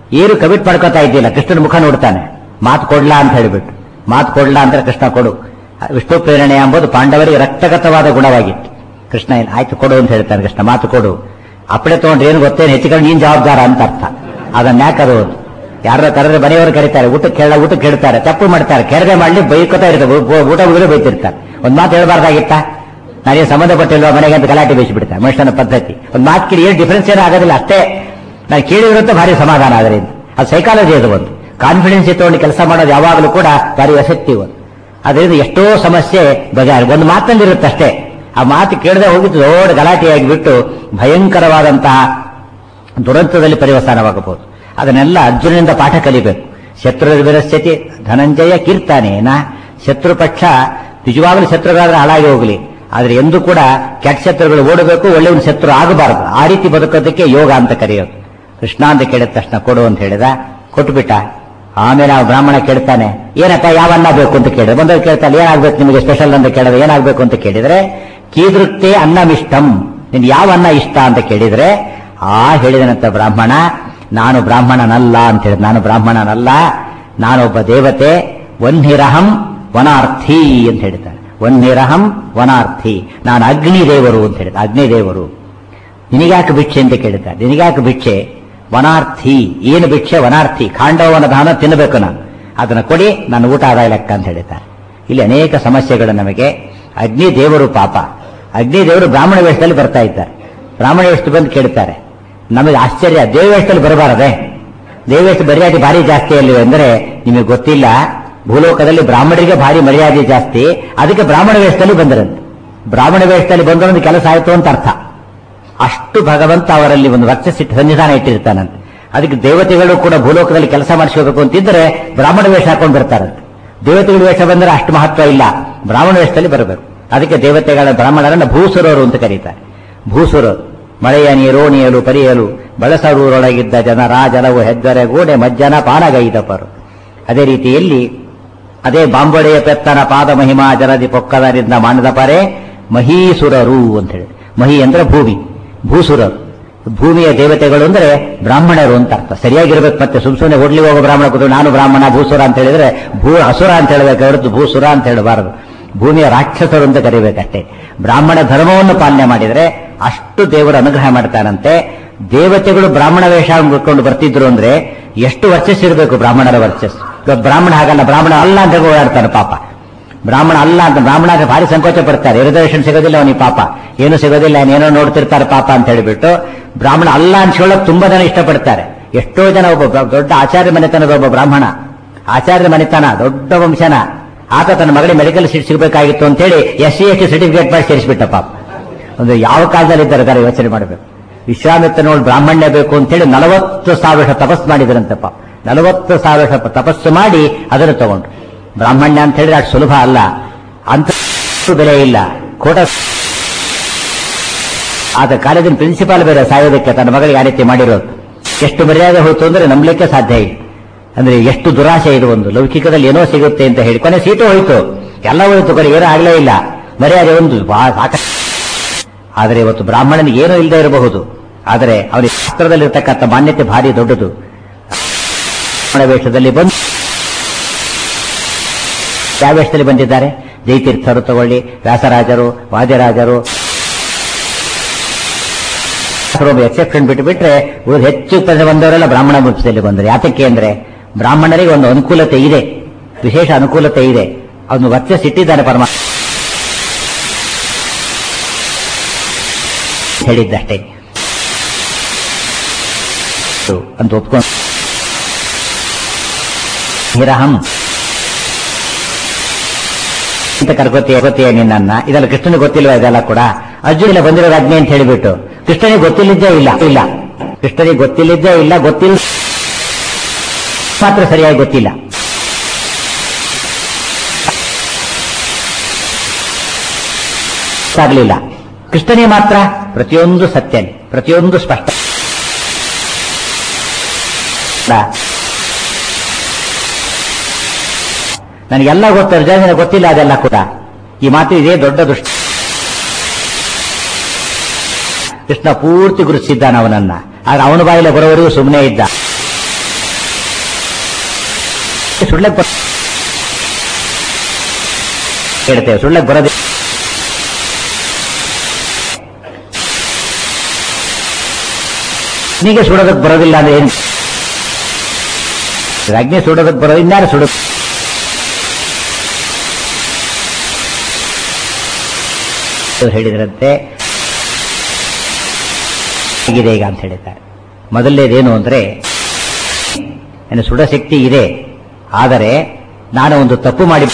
ಏನು ಕಮಿಟ್ ಮಾಡ್ಕೊತಾ ಇದ್ದಿಲ್ಲ ಕೃಷ್ಣನ ಮುಖ ನೋಡ್ತಾನೆ ಮಾತು ಕೊಡ್ಲಾ ಅಂತ ಹೇಳಿಬಿಟ್ಟು ಮಾತು ಕೊಡ್ಲಾ ಅಂದ್ರೆ ಕೃಷ್ಣ ಕೊಡು ವಿಷ್ಣು ಪ್ರೇರಣೆ ಎಂಬುದು ಪಾಂಡವರಿಗೆ ರಕ್ತಗತವಾದ ಗುಣವಾಗಿತ್ತು ಕೃಷ್ಣ ಏನ್ ಆಯ್ತು ಕೊಡು ಅಂತ ಹೇಳ್ತಾನೆ ಕೃಷ್ಣ ಮಾತು ಕೊಡು ಅಪ್ಪಡೆ ತಗೊಂಡ್ರೆ ಏನು ಗೊತ್ತೇನು ಹೆಚ್ಚಿಕೊಂಡು ನೀನ್ ಜವಾಬ್ದಾರ ಅಂತ ಅರ್ಥ ಅದನ್ನ ಯಾಕೆ ಅದು ಯಾರ ಕರೆದ್ರೆ ಮನೆಯವರು ಕರೀತಾರೆ ಊಟಕ್ಕೆ ಕೇಳ ಊಟಕ್ಕೆ ಕೇಳ್ತಾರೆ ತಪ್ಪು ಮಾಡ್ತಾರೆ ಕೆರದೆ ಮಾಡ್ಲಿ ಬೈಕೋತಾ ಇರ್ತಾರೆ ಊ- ಊಟ ಮುಗಿದು ಬೈತಿರ್ತಾರೆ ಒಂದ್ ಮಾತು ಹೇಳ್ಬಾರ್ದಾಗಿತ್ತಾ ನಾನೇನು ಸಂಬಂಧಪಟ್ಟಿಲ್ವ ಮನೆಗೆ ಅಂತ ಗಲಾಟೆ ಬೇಯಿಸಿಬಿಡ್ತಾರೆ ಮನುಷ್ಯನ ಪದ್ಧತಿ ಒಂದ್ ಮಾತು ಕೇಳಿ ಏನು ಡಿಫ್ರೆನ್ಸ್ ಏನೂ ಆಗೋದಿಲ್ಲ ಅಷ್ಟೇ ನಾನು ಕೇಳಿರುತ್ತೆ ಭಾರಿ ಸಮಾಧಾನ ಅದರಿಂದ ಅದು ಸೈಕಾಲಜಿ ಅದು ಒಂದು ಕಾನ್ಫಿಡೆನ್ಸ್ ಇಟ್ಕೊಂಡು ಕೆಲಸ ಮಾಡೋದು ಯಾವಾಗಲೂ ಕೂಡ ಭಾರಿ ಎಫೆಕ್ಟಿವ್ ಅದರಿಂದ ಎಷ್ಟೋ ಸಮಸ್ಯೆ ಬಗೆಹರಿ ಒಂದು ಮಾತಲ್ಲಿರುತ್ತೆ ಅಷ್ಟೇ ಆ ಮಾತು ಕೇಳದೆ ಹೋಗಿದ್ದು ದೊಡ್ಡ ಗಲಾಟೆಯಾಗಿ ಬಿಟ್ಟು ಭಯಂಕರವಾದಂತಹ ದುರಂತದಲ್ಲಿ ಪರಿವಸಾನವಾಗಬಹುದು ಅದನ್ನೆಲ್ಲ ಅರ್ಜುನನಿಂದ ಪಾಠ ಕಲಿಬೇಕು ಶತ್ರು ವಿರಸ್ಥಿತಿ ಧನಂಜಯ ಕೀರ್ತಾನೇನ ಶತ್ರು ಪಕ್ಷ ನಿಜವಾಗಲೂ ಶತ್ರುಗಳಾದ್ರೆ ಹಾಳಾಗಿ ಹೋಗಲಿ ಆದ್ರೆ ಎಂದೂ ಕೂಡ ಕೆಟ್ಟ ಶತ್ರುಗಳು ಓಡಬೇಕು ಒಳ್ಳೆಯವನ ಶತ್ರು ಆಗಬಾರದು ಆ ರೀತಿ ಬದುಕೋದಕ್ಕೆ ಯೋಗ ಅಂತ ಕರೆಯೋದು ಕೃಷ್ಣ ಅಂತ ಕೇಳಿದ ತಕ್ಷಣ ಕೊಡು ಅಂತ ಹೇಳಿದ ಕೊಟ್ಬಿಟ್ಟ ಆಮೇಲೆ ಆ ಬ್ರಾಹ್ಮಣ ಕೇಳ್ತಾನೆ ಏನಪ್ಪ ಯಾವ ಅನ್ನ ಬೇಕು ಅಂತ ಕೇಳಿದ್ರೆ ಬಂದವ್ರು ಕೇಳ್ತಾನೆ ಏನಾಗ್ಬೇಕು ನಿಮಗೆ ಸ್ಪೆಷಲ್ ಅಂತ ಕೇಳಿದ್ರೆ ಏನಾಗ್ಬೇಕು ಅಂತ ಕೇಳಿದ್ರೆ ಕೀದೃಕ್ತೆ ಅನ್ನಮಿಷ್ಟಂ ನಿನ್ ಯಾವ ಅನ್ನ ಇಷ್ಟ ಅಂತ ಕೇಳಿದ್ರೆ ಆ ಹೇಳಿದನಂತ ಬ್ರಾಹ್ಮಣ ನಾನು ಬ್ರಾಹ್ಮಣನಲ್ಲ ಅಂತ ಹೇಳಿದ ನಾನು ಬ್ರಾಹ್ಮಣನಲ್ಲ ನಾನೊಬ್ಬ ದೇವತೆ ವನ್ಹಿರಹಂ ವನಾರ್ಥಿ ಅಂತ ಹೇಳ್ತಾನೆ ವನ್ಹಿರಹಂ ವನಾರ್ಥಿ ನಾನು ಅಗ್ನಿ ದೇವರು ಅಂತ ಹೇಳಿದ ಅಗ್ನಿ ದೇವರು ನಿನಗ್ಯಾಕೆ ಭಿಕ್ಷೆ ಅಂತ ಕೇಳಿದ್ದಾರೆ ನಿನಗ್ಯಾಕೆ ಭಿಕ್ಷೆ ವನಾರ್ಥಿ ಏನು ಭಿಕ್ಷೆ ವನಾರ್ಥಿ ಖಾಂಡವನ ದಾನ ತಿನ್ನಬೇಕು ನಾನು ಅದನ್ನ ಕೊಡಿ ನನ್ನ ಊಟ ಆದಾಯ ಲೆಕ್ಕ ಅಂತ ಹೇಳಿದ್ದಾರೆ ಇಲ್ಲಿ ಅನೇಕ ಸಮಸ್ಯೆಗಳು ನಮಗೆ ಅಗ್ನಿ ದೇವರು ಪಾಪ ಅಗ್ನಿ ದೇವರು ಬ್ರಾಹ್ಮಣ ವೇಷದಲ್ಲಿ ಬರ್ತಾ ಇದ್ದಾರೆ ಬ್ರಾಹ್ಮಣ ವೇಷದಲ್ಲಿ ಬಂದು ಕೇಳ್ತಾರೆ ನಮಗೆ ಆಶ್ಚರ್ಯ ದೇವವೇಷದಲ್ಲಿ ಬರಬಾರದೆ ದೇವವೇಷ ಮರ್ಯಾದೆ ಭಾರಿ ಜಾಸ್ತಿ ಅಲ್ಲಿವೆ ಅಂದರೆ ನಿಮಗೆ ಗೊತ್ತಿಲ್ಲ ಭೂಲೋಕದಲ್ಲಿ ಬ್ರಾಹ್ಮಣರಿಗೆ ಭಾರಿ ಮರ್ಯಾದೆ ಜಾಸ್ತಿ ಅದಕ್ಕೆ ಬ್ರಾಹ್ಮಣ ವೇಷದಲ್ಲಿ ಬಂದರಂತೆ ಬ್ರಾಹ್ಮಣ ವೇಷದಲ್ಲಿ ಬಂದವೊಂದು ಕೆಲಸ ಆಯಿತು ಅಂತ ಅರ್ಥ ಅಷ್ಟು ಭಗವಂತ ಅವರಲ್ಲಿ ಒಂದು ವರ್ಚಸ್ಸಿಟ್ಟು ಸನ್ನಿಧಾನ ಇಟ್ಟಿರ್ತಾನಂತೆ ಅದಕ್ಕೆ ದೇವತೆಗಳು ಕೂಡ ಭೂಲೋಕದಲ್ಲಿ ಕೆಲಸ ಮಾಡಿಸ್ಕೋಬೇಕು ಅಂತಿದ್ರೆ ಬ್ರಾಹ್ಮಣ ವೇಷ ಹಾಕೊಂಡು ಬರ್ತಾರಂತೆ ದೇವತೆಗಳ ವೇಷ ಬಂದರೆ ಅಷ್ಟು ಮಹತ್ವ ಇಲ್ಲ ಬ್ರಾಹ್ಮಣ ವೇಷದಲ್ಲಿ ಬರಬೇಕು ಅದಕ್ಕೆ ದೇವತೆಗಳ ಬ್ರಾಹ್ಮಣರನ್ನ ಭೂಸುರರು ಅಂತ ಕರೀತಾರೆ ಭೂಸುರರು ಮಳೆಯ ನೀರು ನೀಯಲು ಪರಿಯಲು ಬಳಸರೂರೊಳಗಿದ್ದ ಜನರ ಜಲವು ಹೆದ್ದರೆ ಗೋಡೆ ಮಜ್ಜನ ಪಾನಗೈದಪರು ಅದೇ ರೀತಿಯಲ್ಲಿ ಅದೇ ಬಾಂಬೊಡೆಯ ಪೆತ್ತನ ಪಾದ ಮಹಿಮಾ ಜಲದಿ ಪೊಕ್ಕದರಿಂದ ಮಾಡಿದ ಪರೆ ಮಹೀಸುರರು ಅಂತ ಹೇಳಿ ಮಹಿ ಅಂದ್ರೆ ಭೂಮಿ ಭೂಸುರರು ಭೂಮಿಯ ದೇವತೆಗಳು ಅಂದ್ರೆ ಬ್ರಾಹ್ಮಣರು ಅಂತ ಅರ್ಥ ಸರಿಯಾಗಿರ್ಬೇಕು ಮತ್ತೆ ಸುಮ್ ಸುಮ್ಮನೆ ಹೋಗ್ಲಿ ಹೋಗೋ ಬ್ರಾಹ್ಮಣ ಕೂತು ನಾನು ಬ್ರಾಹ್ಮಣ ಭೂಸುರ ಅಂತ ಹೇಳಿದ್ರೆ ಭೂ ಅಸುರ ಅಂತ ಹೇಳಬೇಕು ಹೊರತು ಭೂಸುರ ಅಂತ ಹೇಳಬಾರದು ಭೂಮಿಯ ರಾಕ್ಷಸರು ಅಂತ ಕರಿಬೇಕಷ್ಟೇ ಬ್ರಾಹ್ಮಣ ಧರ್ಮವನ್ನು ಪಾಲನೆ ಮಾಡಿದ್ರೆ ಅಷ್ಟು ದೇವರು ಅನುಗ್ರಹ ಮಾಡ್ತಾನಂತೆ ದೇವತೆಗಳು ಬ್ರಾಹ್ಮಣ ವೇಷ ಉಟ್ಕೊಂಡು ಬರ್ತಿದ್ರು ಅಂದ್ರೆ ಎಷ್ಟು ವರ್ಚಸ್ಸಿರಬೇಕು ಬ್ರಾಹ್ಮಣರ ವರ್ಚಸ್ಸು ಇವಾಗ ಬ್ರಾಹ್ಮಣ ಹಾಗಲ್ಲ ಬ್ರಾಹ್ಮಣ ಅಲ್ಲ ಅಂತ ಓಡಾಡ್ತಾನೆ ಪಾಪ ಬ್ರಾಹ್ಮಣ ಅಲ್ಲ ಅಂತ ಬ್ರಾಹ್ಮಣ ಅಂದ್ರೆ ಭಾರಿ ಸಂಕೋಚ ಪಡ್ತಾರೆ ರಿಸರ್ವೇಷನ್ ಸಿಗೋದಿಲ್ಲ ಅವನಿಗೆ ಪಾಪ ಏನು ಸಿಗೋದಿಲ್ಲ ಏನೋ ನೋಡ್ತಿರ್ತಾರೆ ಪಾಪ ಅಂತ ಹೇಳಿಬಿಟ್ಟು ಬ್ರಾಹ್ಮಣ ಅಲ್ಲ ಅನ್ಸ್ಕೊಳ್ಳೋಕೆ ತುಂಬಾ ಜನ ಇಷ್ಟಪಡ್ತಾರೆ ಎಷ್ಟೋ ಜನ ಒಬ್ಬ ಬ್ರ- ದೊಡ್ಡ ಆಚಾರ್ಯ ಮನೆತನದ ಒಬ್ಬ ಬ್ರಾಹ್ಮಣ ಆಚಾರ್ಯ ಮನೆತನ ದೊಡ್ಡ ವಂಶನ ಆತ ತನ್ನ ಮಗಳಿಗೆ ಮೆಡಿಕಲ್ ಸೀಟ್ ಸಿಗಬೇಕಾಗಿತ್ತು ಅಂತ ಹೇಳಿ S C S T certificate ಮಾಡಿ ಸೇರಿಸ್ಬಿಟ್ಟ ಪಾಪ ಒಂದು ಯಾವ ಕಾಲದಲ್ಲಿ ಇದ್ದಾರೆ ಅದರ ಯೋಚನೆ ಮಾಡಬೇಕು ವಿಶ್ವಾಮಿತ್ರನೋಳು ಬ್ರಾಹ್ಮಣ್ಯ ಬೇಕು ಅಂತೇಳಿ ನಲವತ್ತು ಸಾವಿರ ವರ್ಷ ತಪಸ್ಸು ಮಾಡಿದ್ರಂತೆ ಪಾಪ ನಲವತ್ತು ಸಾವಿರ ವರ್ಷ ತಪಸ್ಸು ಮಾಡಿ ಅದನ್ನು ತಗೊಂಡು ಬ್ರಾಹ್ಮಣ್ಯ ಅಂತ ಹೇಳಿದ್ರೆ ಅಷ್ಟು ಸುಲಭ ಅಲ್ಲ ಅಂತ ಬೆಲೆ ಇಲ್ಲ ಕೋಟ ಆತ ಕಾಲೇಜಿನ ಪ್ರಿನ್ಸಿಪಾಲ್ ಬೇರೆ ಸಾಯೋದಕ್ಕೆ ತನ್ನ ಮಗಳಿಗೆ ಆ ರೀತಿ ಮಾಡಿರೋದು ಎಷ್ಟು ಮರ್ಯಾದೆ ಹೋಯ್ತು ಅಂದ್ರೆ ನಂಬಲಿಕ್ಕೆ ಸಾಧ್ಯ ಇಲ್ಲ ಅಂದ್ರೆ ಎಷ್ಟು ದುರಾಸೆ ಇದು ಒಂದು ಲೌಕಿಕದಲ್ಲಿ ಏನೋ ಸಿಗುತ್ತೆ ಅಂತ ಹೇಳಿ ಕೊನೆ ಸೀಟು ಹೋಯ್ತು ಎಲ್ಲ ಹೋಯ್ತು ಕೊನೆ ಏನೂ ಆಗಲೇ ಇಲ್ಲ ಮರ್ಯಾದೆ ಒಂದು ಬಹಳ ಸಾಕಷ್ಟು ಆದರೆ ಇವತ್ತು ಬ್ರಾಹ್ಮಣನಿಗೆ ಏನೂ ಇಲ್ಲದೆ ಇರಬಹುದು ಆದರೆ ಅವನಿಗೆ ಶಾಸ್ತ್ರದಲ್ಲಿರ್ತಕ್ಕಂಥ ಮಾನ್ಯತೆ ಭಾರಿ ದೊಡ್ಡದು ಬ್ರಾಹ್ಮಣ ವೇಷದಲ್ಲಿ ಬಂದು ಯಾವ ವೇಷದಲ್ಲಿ ಬಂದಿದ್ದಾರೆ ಜೈತೀರ್ಥರು ತಗೊಳ್ಳಿ ವ್ಯಾಸರಾಜರು ವಾದ್ಯರಾಜರು ಎಕ್ಸೆಪ್ಷನ್ ಬಿಟ್ಟು ಬಿಟ್ರೆ ಉಳಿದ ಹೆಚ್ಚು ಪ್ರಜೆ ಬಂದವರೆಲ್ಲ ಬ್ರಾಹ್ಮಣ ವಂಶದಲ್ಲಿ ಬಂದರು ಯಾತಕ್ಕೆ ಅಂದ್ರೆ ಬ್ರಾಹ್ಮಣರಿಗೆ ಒಂದು ಅನುಕೂಲತೆ ಇದೆ ವಿಶೇಷ ಅನುಕೂಲತೆ ಇದೆ ಅವನು ವರ್ಚಸ್ಸಿಟ್ಟಿದ್ದಾನೆ ಪರಮಾತ್ಮ ಹೇಳಿದ್ದಷ್ಟೇ ಅಂತ ಒಪ್ಕೊಂಡು ಹಿರಹಂ ಅಂತ ಕರ್ಕೋತೀಯ ಗೊತ್ತೀಯ ನಿನ್ನನ್ನ ಇದೆಲ್ಲ ಕೃಷ್ಣನಿಗೆ ಗೊತ್ತಿಲ್ವ ಇದೆಲ್ಲ ಕೂಡ ಅರ್ಜುನಿಲ್ಲ ಬಂದಿರೋದು ಅಗ್ನಿ ಅಂತ ಹೇಳಿಬಿಟ್ಟು ಕೃಷ್ಣನಿಗೆ ಗೊತ್ತಿಲ್ಲಿದ್ದೇ ಇಲ್ಲ ಇಲ್ಲ ಕೃಷ್ಣನಿಗೆ ಗೊತ್ತಿಲ್ಲಿದ್ದೇ ಇಲ್ಲ ಗೊತ್ತಿಲ್ಲ ಮಾತ್ರ ಸರಿಯಾಗಿ ಗೊತ್ತಿಲ್ಲ ಆಗಲಿಲ್ಲ ಕೃಷ್ಣನಿಗೆ ಮಾತ್ರ ಪ್ರತಿಯೊಂದು ಸತ್ಯನೇ ಪ್ರತಿಯೊಂದು ಸ್ಪಷ್ಟ ನನಗೆಲ್ಲ ಗೊತ್ತು ಅರ್ಜುನ ಗೊತ್ತಿಲ್ಲ ಅದೆಲ್ಲ ಕೂಡ ಈ ಮಾತು ಇದೇ ದೊಡ್ಡ ದುಷ್ಟ ಕೃಷ್ಣ ಪೂರ್ತಿ ಗುರುತಿಸಿದ್ದಾನ ಅವನನ್ನ ಆದ್ರೆ ಅವನ ಬಾಯಿಲೆ ಬರೋವರೆಗೂ ಸುಮ್ಮನೆ ಇದ್ದ ಸುಳ್ಳಕ್ಕೆ ಬರ ಹೇಳ್ತೇವೆ ಸುಳ್ಳಕ್ಕೆ ಬರೋದೇ ಅಗ್ನಿಗೆ ಸುಡೋದಕ್ಕೆ ಬರೋದಿಲ್ಲ ಅಂದ್ರೆ ಏನು ಅಗ್ನಿ ಸುಡೋದಕ್ಕೆ ಬರೋದು ಇನ್ಯಾರು ಸುಡ ಹೇಳಿದ್ರಂತೆ ಆಗಿದೆ ಈಗ ಅಂತ ಹೇಳಿದ್ದಾರೆ ಮೊದಲನೇದೇನು ಅಂದ್ರೆ ನನ್ನ ಸುಡ ಶಕ್ತಿ ಇದೆ ಆದರೆ ನಾನು ಒಂದು ತಪ್ಪು ಮಾಡಿ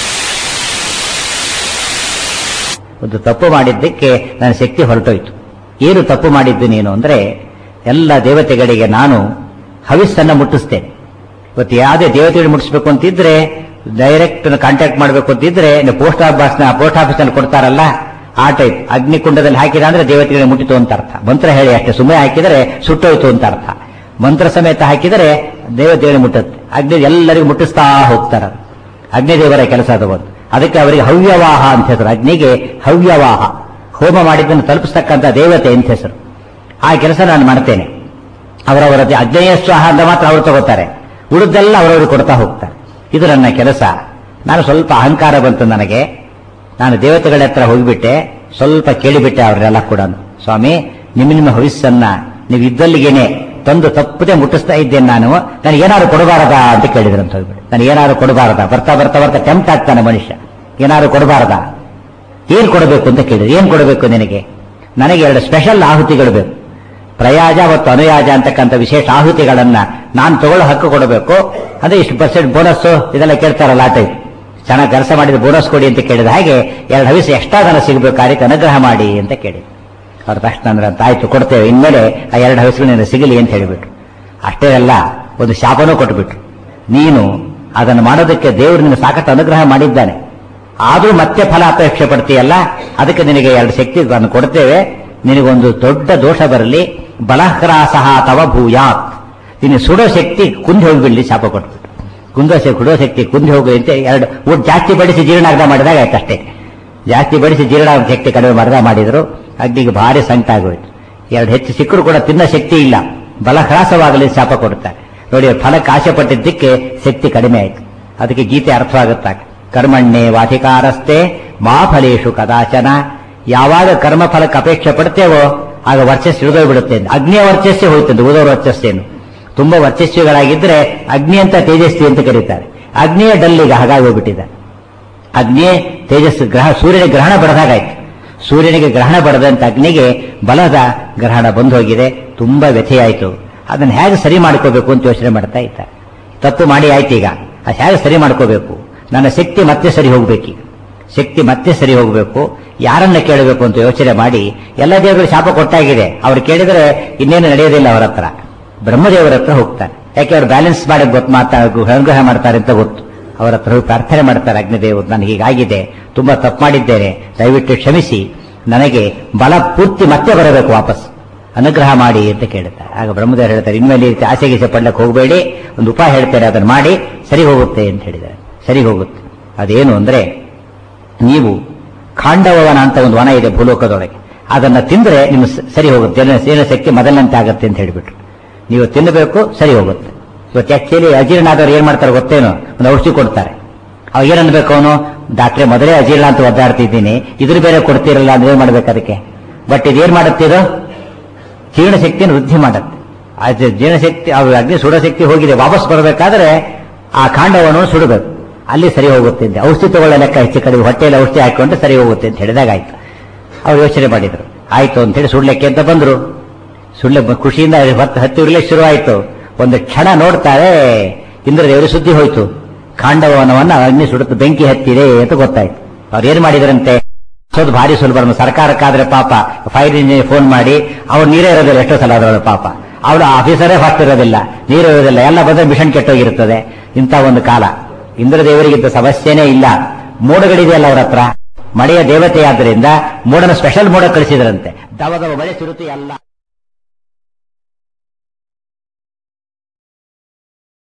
ಒಂದು ತಪ್ಪು ಮಾಡಿದ್ದಕ್ಕೆ ನನ್ನ ಶಕ್ತಿ ಹೊರಟೋಯ್ತು ಏನು ತಪ್ಪು ಮಾಡಿದ್ದು ನೀನು ಅಂದ್ರೆ ಎಲ್ಲ ದೇವತೆಗಳಿಗೆ ನಾನು ಹವಿಸ್ಸನ್ನ ಮುಟ್ಟಿಸ್ತೇನೆ ಇವತ್ತು ಯಾವುದೇ ದೇವತೆಗಳು ಮುಟ್ಟಿಸ್ಬೇಕು ಅಂತಿದ್ರೆ ಡೈರೆಕ್ಟ್ ಕಾಂಟ್ಯಾಕ್ಟ್ ಮಾಡಬೇಕು ಅಂತಿದ್ರೆ ಪೋಸ್ಟ್ ಆಫೀಸ್ ಪೋಸ್ಟ್ ಆಫೀಸ್ ನಲ್ಲಿ ಕೊಡ್ತಾರಲ್ಲ ಆ ಟೈಪ್ ಅಗ್ನಿಕುಂಡದಲ್ಲಿ ಹಾಕಿದ ಅಂದ್ರೆ ದೇವತೆಗಳಿಗೆ ಮುಟ್ಟಿತು ಅಂತ ಅರ್ಥ ಮಂತ್ರ ಹೇಳಿ ಅಷ್ಟೇ ಸುಮ್ಮನೆ ಹಾಕಿದರೆ ಸುಟ್ಟೋಯ್ತು ಅಂತ ಅರ್ಥ ಮಂತ್ರ ಸಮೇತ ಹಾಕಿದರೆ ದೇವತೆಗಳಿಗೆ ಮುಟ್ಟುತ್ತೆ ಅಗ್ನಿ ಎಲ್ಲರಿಗೂ ಮುಟ್ಟಿಸ್ತಾ ಹೋಗ್ತಾರ ಅಗ್ನಿದೇವರ ಕೆಲಸ ಅದು ಒಂದು ಅದಕ್ಕೆ ಅವರಿಗೆ ಹವ್ಯವಾಹ ಅಂತ ಹೆಸರು ಅಗ್ನಿಗೆ ಹವ್ಯವಾಹ ಹೋಮ ಮಾಡಿದ್ದನ್ನು ತಲುಪಿಸ್ತಕ್ಕಂಥ ದೇವತೆ ಅಂತ ಹೆಸರು ಆ ಕೆಲಸ ನಾನು ಮಾಡ್ತೇನೆ ಅವರವರ ಅಗ್ನೇಯ ಸ್ವಾಹ ಅಂತ ಮಾತ್ರ ಅವರು ತಗೋತಾರೆ ಉಳಿದೆಲ್ಲ ಅವರವರು ಕೊಡ್ತಾ ಹೋಗ್ತಾರೆ ಇದು ನನ್ನ ಕೆಲಸ ನಾನು ಸ್ವಲ್ಪ ಅಹಂಕಾರ ಬಂತು ನನಗೆ ನಾನು ದೇವತೆಗಳ ಹತ್ರ ಹೋಗಿಬಿಟ್ಟೆ ಸ್ವಲ್ಪ ಕೇಳಿಬಿಟ್ಟೆ ಅವರೆಲ್ಲ ಕೂಡ ಸ್ವಾಮಿ ನಿಮ್ಮ ನಿಮ್ಮ ಹವಿಸ್ಸನ್ನ ನೀವು ಇದ್ದಲ್ಲಿಗೇನೆ ತಂದು ತಪ್ಪದೆ ಮುಟ್ಟಿಸ್ತಾ ಇದ್ದೇನೆ ನಾನು ನನಗೆ ಏನಾದ್ರು ಕೊಡಬಾರದಾ ಅಂತ ಕೇಳಿದ್ರಂತ ಹೋಗ್ಬಿಟ್ಟು ನನಗೆ ಏನಾದ್ರು ಕೊಡಬಾರದಾ ಬರ್ತಾ ಬರ್ತಾ ಬರ್ತಾ ಟೆಂಪ್ಟ್ ಆಗ್ತಾನೆ ಮನುಷ್ಯ ಏನಾದ್ರು ಕೊಡಬಾರದಾ ಏನ್ ಕೊಡಬೇಕು ಅಂತ ಕೇಳಿದ್ರು ಏನ್ ಕೊಡಬೇಕು ನಿನಗೆ ನನಗೆ ಎರಡು ಸ್ಪೆಷಲ್ ಆಹುತಿಗಳು ಬೇಕು ಪ್ರಯಾಜ ಮತ್ತು ಅನುಯಾಜ ಅಂತಕ್ಕಂಥ ವಿಶೇಷ ಆಹುತಿಗಳನ್ನ ನಾನು ತಗೊಳ್ಳೋ ಹಕ್ಕು ಕೊಡಬೇಕು ಅಂದ್ರೆ ಇಷ್ಟು ಪರ್ಸೆಂಟ್ ಬೋನಸ್ ಇದೆಲ್ಲ ಕೇಳ್ತಾರಲ್ಲ ಆ ಟೈಪ್ ಚೆನ್ನಾಗಿ ಕೆಲಸ ಮಾಡಿದ ಬೋನಸ್ ಕೊಡಿ ಅಂತ ಕೇಳಿದ ಹಾಗೆ ಎರಡು ಹವಿಸ್ ಎಕ್ಸ್ಟ್ರಾ ಧನ ಸಿಗಬೇಕು ಆ ರೀತಿ ಅನುಗ್ರಹ ಮಾಡಿ ಅಂತ ಕೇಳಿದ್ರು ಅವ್ರ ತಕ್ಷಣ ಅಂದ್ರೆ ಅಂತ ಆಯ್ತು ಕೊಡ್ತೇವೆ ಇನ್ಮೇಲೆ ಆ ಎರಡು ಹವಿಸ್ಗಳು ನಿನಗೆ ಸಿಗಲಿ ಅಂತ ಹೇಳಿಬಿಟ್ರು ಅಷ್ಟೇ ಅಲ್ಲ ಒಂದು ಶಾಪನೂ ಕೊಟ್ಟುಬಿಟ್ರು ನೀನು ಅದನ್ನು ಮಾಡೋದಕ್ಕೆ ದೇವರು ನಿನ್ನ ಸಾಕಷ್ಟು ಅನುಗ್ರಹ ಮಾಡಿದ್ದಾನೆ ಆದ್ರೂ ಮತ್ತೆ ಫಲ ಅಪೇಕ್ಷೆ ಪಡ್ತೀಯಲ್ಲ ಅದಕ್ಕೆ ನಿನಗೆ ಎರಡು ಶಕ್ತಿ ನಾನು ಕೊಡ್ತೇವೆ ನಿನಗೊಂದು ದೊಡ್ಡ ದೋಷ ಬರಲಿ ಬಲಹ್ರಾಸಹ ತವ ಭೂಯಾತ್ ನಿನ್ನ ಸುಡೋ ಶಕ್ತಿ ಕುಂದಿ ಹೋಗಿಬಿಡ್ಲಿ ಶಾಪ ಕೊಟ್ಬಿಟ್ಟು ಕುಂದೋ ಶಕ್ತಿ ಕುಡೋ ಶಕ್ತಿ ಕುಂದಿ ಹೋಗಿ ಅಂತ ಎರಡು ಊಟ ಜಾಸ್ತಿ ಬಡಿಸಿ ಜೀರ್ಣಾರ್ಧ ಮಾಡಿದಾಗ ಆಯ್ತು ಅಷ್ಟೇ ಜಾಸ್ತಿ ಬಡಿಸಿ ಜೀರ್ಣ ಶಕ್ತಿ ಕಡಿಮೆ ಮಾಡಿದ ಮಾಡಿದ್ರು ಅಗ್ನಿಗೆ ಭಾರಿ ಸಂಕಟ ಆಗೋಯ್ತು ಎರಡು ಹೆಚ್ಚು ಸಿಕ್ಕರು ಕೂಡ ತಿನ್ನೋ ಶಕ್ತಿ ಇಲ್ಲ ಬಲಹ್ರಾಸವಾಗಲಿ ಶಾಪ ಕೊಡುತ್ತಾರೆ ನೋಡಿ ಫಲಕ್ಕೆ ಆಸೆ ಪಟ್ಟಿದ್ದಕ್ಕೆ ಶಕ್ತಿ ಕಡಿಮೆ ಆಯ್ತು ಅದಕ್ಕೆ ಗೀತೆ ಅರ್ಥವಾಗುತ್ತಾಗ ಕರ್ಮಣ್ಣೆ ವಾಧಿಕಾರಸ್ತೆ ಮಾ ಫಲೇಶು ಕದಾಚನ ಯಾವಾಗ ಕರ್ಮ ಫಲಕ್ಕೆ ಅಪೇಕ್ಷೆ ಪಡ್ತೇವೋ ಆಗ ವರ್ಚಸ್ಸು ಇಳಿದೋಗ್ಬಿಡುತ್ತೆ ಅಗ್ನಿಯ ವರ್ಚಸ್ಸೇ ಹೋಯ್ತಂತೆ ಉದೋ ವರ್ಚಸ್ಸೇನು ತುಂಬಾ ವರ್ಚಸ್ವಿಗಳಾಗಿದ್ರೆ ಅಗ್ನಿ ಅಂತ ತೇಜಸ್ವಿ ಅಂತ ಕರೀತಾರೆ ಅಗ್ನಿಯ ಡಲ್ಲಿಗೆ ಹಾಗಾಗಿ ಹೋಗ್ಬಿಟ್ಟಿದೆ ಅಗ್ನಿಯೇ ತೇಜಸ್ಸು ಗ್ರಹ ಸೂರ್ಯನ ಗ್ರಹಣ ಬಡದಾಗಾಯ್ತು ಸೂರ್ಯನಿಗೆ ಗ್ರಹಣ ಬಡದಂತ ಅಗ್ನಿಗೆ ಬಲದ ಗ್ರಹಣ ಬಂದು ಹೋಗಿದೆ ತುಂಬಾ ವ್ಯಥೆಯಾಯಿತು ಅದನ್ನ ಹೇಗೆ ಸರಿ ಮಾಡ್ಕೋಬೇಕು ಅಂತ ಯೋಚನೆ ಮಾಡ್ತಾ ಇದ್ದಾರೆ ತಪ್ಪು ಮಾಡಿ ಆಯ್ತು ಈಗ ಅದು ಹೇಗೆ ಸರಿ ಮಾಡ್ಕೋಬೇಕು ನನ್ನ ಶಕ್ತಿ ಮತ್ತೆ ಸರಿ ಹೋಗ್ಬೇಕೀಗ ಶಕ್ತಿ ಮತ್ತೆ ಸರಿ ಹೋಗಬೇಕು ಯಾರನ್ನ ಕೇಳಬೇಕು ಅಂತ ಯೋಚನೆ ಮಾಡಿ ಎಲ್ಲ ದೇವರಿಗೆ ಶಾಪ ಕೊಟ್ಟಾಗಿದೆ ಅವ್ರು ಕೇಳಿದ್ರೆ ಇನ್ನೇನು ನಡೆಯೋದಿಲ್ಲ ಅವರ ಹತ್ರ ಬ್ರಹ್ಮದೇವರ ಹತ್ರ ಹೋಗ್ತಾರೆ ಯಾಕೆ ಅವ್ರು ಬ್ಯಾಲೆನ್ಸ್ ಮಾಡಿ ಗೊತ್ತು ಮಾತಾ ಅನುಗ್ರಹ ಮಾಡ್ತಾರೆ ಅಂತ ಗೊತ್ತು ಅವರ ಹತ್ರ ಹೋಗಿ ಪ್ರಾರ್ಥನೆ ಮಾಡ್ತಾರೆ ಅಗ್ನಿದೇವರು ನನಗೆ ಹೀಗಾಗಿದೆ ತುಂಬಾ ತಪ್ಪು ಮಾಡಿದ್ದೇನೆ ದಯವಿಟ್ಟು ಕ್ಷಮಿಸಿ ನನಗೆ ಬಲ ಪೂರ್ತಿ ಮತ್ತೆ ಬರಬೇಕು ವಾಪಸ್ ಅನುಗ್ರಹ ಮಾಡಿ ಅಂತ ಕೇಳುತ್ತಾರೆ ಆಗ ಬ್ರಹ್ಮದೇವರು ಹೇಳ್ತಾರೆ ಇನ್ಮೇಲೆ ಈ ರೀತಿ ಆಸೆ ಗೀಸೆ ಪಡ್ಲಕ್ಕೆ ಹೋಗಬೇಡಿ ಒಂದು ಉಪಾಯ ಹೇಳ್ತಾರೆ ಅದನ್ನು ಮಾಡಿ ಸರಿ ಹೋಗುತ್ತೆ ಅಂತ ಹೇಳಿದ್ದಾರೆ ಸರಿ ಹೋಗುತ್ತೆ ಅದೇನು ಅಂದ್ರೆ ನೀವು ಖಾಂಡವನ ಅಂತ ಒಂದು ವನ ಇದೆ ಭೂಲೋಕದೊಳಗೆ ಅದನ್ನ ತಿಂದ್ರೆ ನಿಮ್ಮ ಸ- ಸರಿ ಹೋಗುತ್ತೆ ಜನ ಜೀರ್ಣ ಶಕ್ತಿ ಮೊದಲಂತೆ ಆಗುತ್ತೆ ಅಂತ ಹೇಳಿಬಿಟ್ರು ನೀವು ತಿನ್ನಬೇಕು ಸರಿ ಹೋಗುತ್ತೆ ಇವತ್ತು ಆಕ್ಚುಲಿ ಅಜೀರ್ಣ ಆದವ್ರು ಏನ್ ಮಾಡ್ತಾರೆ ಗೊತ್ತೇನು ಒಂದು ಔಷಧಿ ಕೊಡ್ತಾರೆ ಅವಾಗ ಏನ್ ಅನ್ಬೇಕು ಅವನು ಡಾಕ್ಟ್ರೆ ಮೊದಲೇ ಅಜೀರ್ಣ ಅಂತ ಒದ್ದಾಡ್ತಿದ್ದೀನಿ ಇದ್ರ ಬೇರೆ ಕೊಡ್ತಿರಲ್ಲ ಅಂದ್ರೆ ಏನ್ ಮಾಡ್ಬೇಕು ಅದಕ್ಕೆ ಬಟ್ ಇದೇನ್ ಮಾಡುತ್ತಿದು ಜೀರ್ಣಶಕ್ತಿಯನ್ನು ವೃದ್ಧಿ ಮಾಡುತ್ತೆ ಆ ಜ- ಜೀರ್ಣಶಕ್ತಿ ಆ ಅಗ್ನಿ ಸುಡಶಕ್ತಿ ಹೋಗಿದೆ ವಾಪಸ್ ಬರಬೇಕಾದ್ರೆ ಆ ಕಾಂಡವನ್ನು ಸುಡಬೇಕು ಅಲ್ಲಿ ಸರಿ ಹೋಗುತ್ತೆ ಅಂತ ಔಷಧಿ ತಗೊಳ್ಳೋ ಲೆಕ್ಕ ಹೆಚ್ಚು ಕಡಿಮೆ ಹೊಟ್ಟೆಯಲ್ಲಿ ಔಷಧಿ ಹಾಕೊಂಡು ಸರಿ ಹೋಗುತ್ತೆ ಅಂತ ಹೇಳಿದಾಗ ಆಯ್ತು ಅವ್ರು ಯೋಚನೆ ಮಾಡಿದ್ರು ಆಯ್ತು ಅಂತ ಹೇಳಿ ಸುಡ್ಲಿಕ್ಕೆ ಅಂತ ಬಂದ್ರು ಸುಳ್ಳೆ ಬ- ಖುಷಿಯಿಂದ ಹೊತ್ತು ಹತ್ತಿ ಉರ್ಲಿಕ್ಕೆ ಶುರು ಆಯ್ತು ಒಂದು ಕ್ಷಣ ನೋಡ್ತಾರೆ ಇಂದ್ರದೇವರು ಸುದ್ದಿ ಹೋಯ್ತು ಖಾಂಡವನವನ್ನ ಅಗ್ನಿ ಸುಡುತ್ತ ಬೆಂಕಿ ಹತ್ತಿದೆ ಅಂತ ಗೊತ್ತಾಯ್ತು ಅವ್ರು ಏನ್ ಮಾಡಿದ್ರಂತೆ ಸೋದು ಭಾರಿ ಸುಲಭ ನಮ್ಮ ಸರ್ಕಾರಕ್ಕಾದ್ರೆ ಪಾಪ ಫೈರ್ ಇಂಜಿನ್ ಫೋನ್ ಮಾಡಿ ಅವ್ರು ನೀರೇ ಇರೋದಿಲ್ಲ ಎಷ್ಟೋ ಸಲ ಅದರ ಪಾಪ ಅವಳು ಆಫೀಸರೇ ಫಾಸ್ಟ್ ಇರೋದಿಲ್ಲ ನೀರು ಇರೋದಿಲ್ಲ ಎಲ್ಲ ಬಂದ್ರೆ ಮಿಷನ್ ಕೆಟ್ಟೋಗಿರುತ್ತದೆ ಇಂಥ ಒಂದು ಕಾಲ ಇಂದ್ರದೇವರಿಗಿಂತ ಸಮಸ್ಯೆನೇ ಇಲ್ಲ ಮೋಡಗಳಿದೆಯಲ್ಲ ಅವ್ರ ಹತ್ರ ಮಳೆಯ ದೇವತೆ ಆದ್ದರಿಂದ ಮೋಡನ ಸ್ಪೆಷಲ್ ಮೋಡ ಕಳಿಸಿದ್ರಂತೆ ದವದವ ಮಳೆ ಸುರುತಿ ಅಲ್ಲ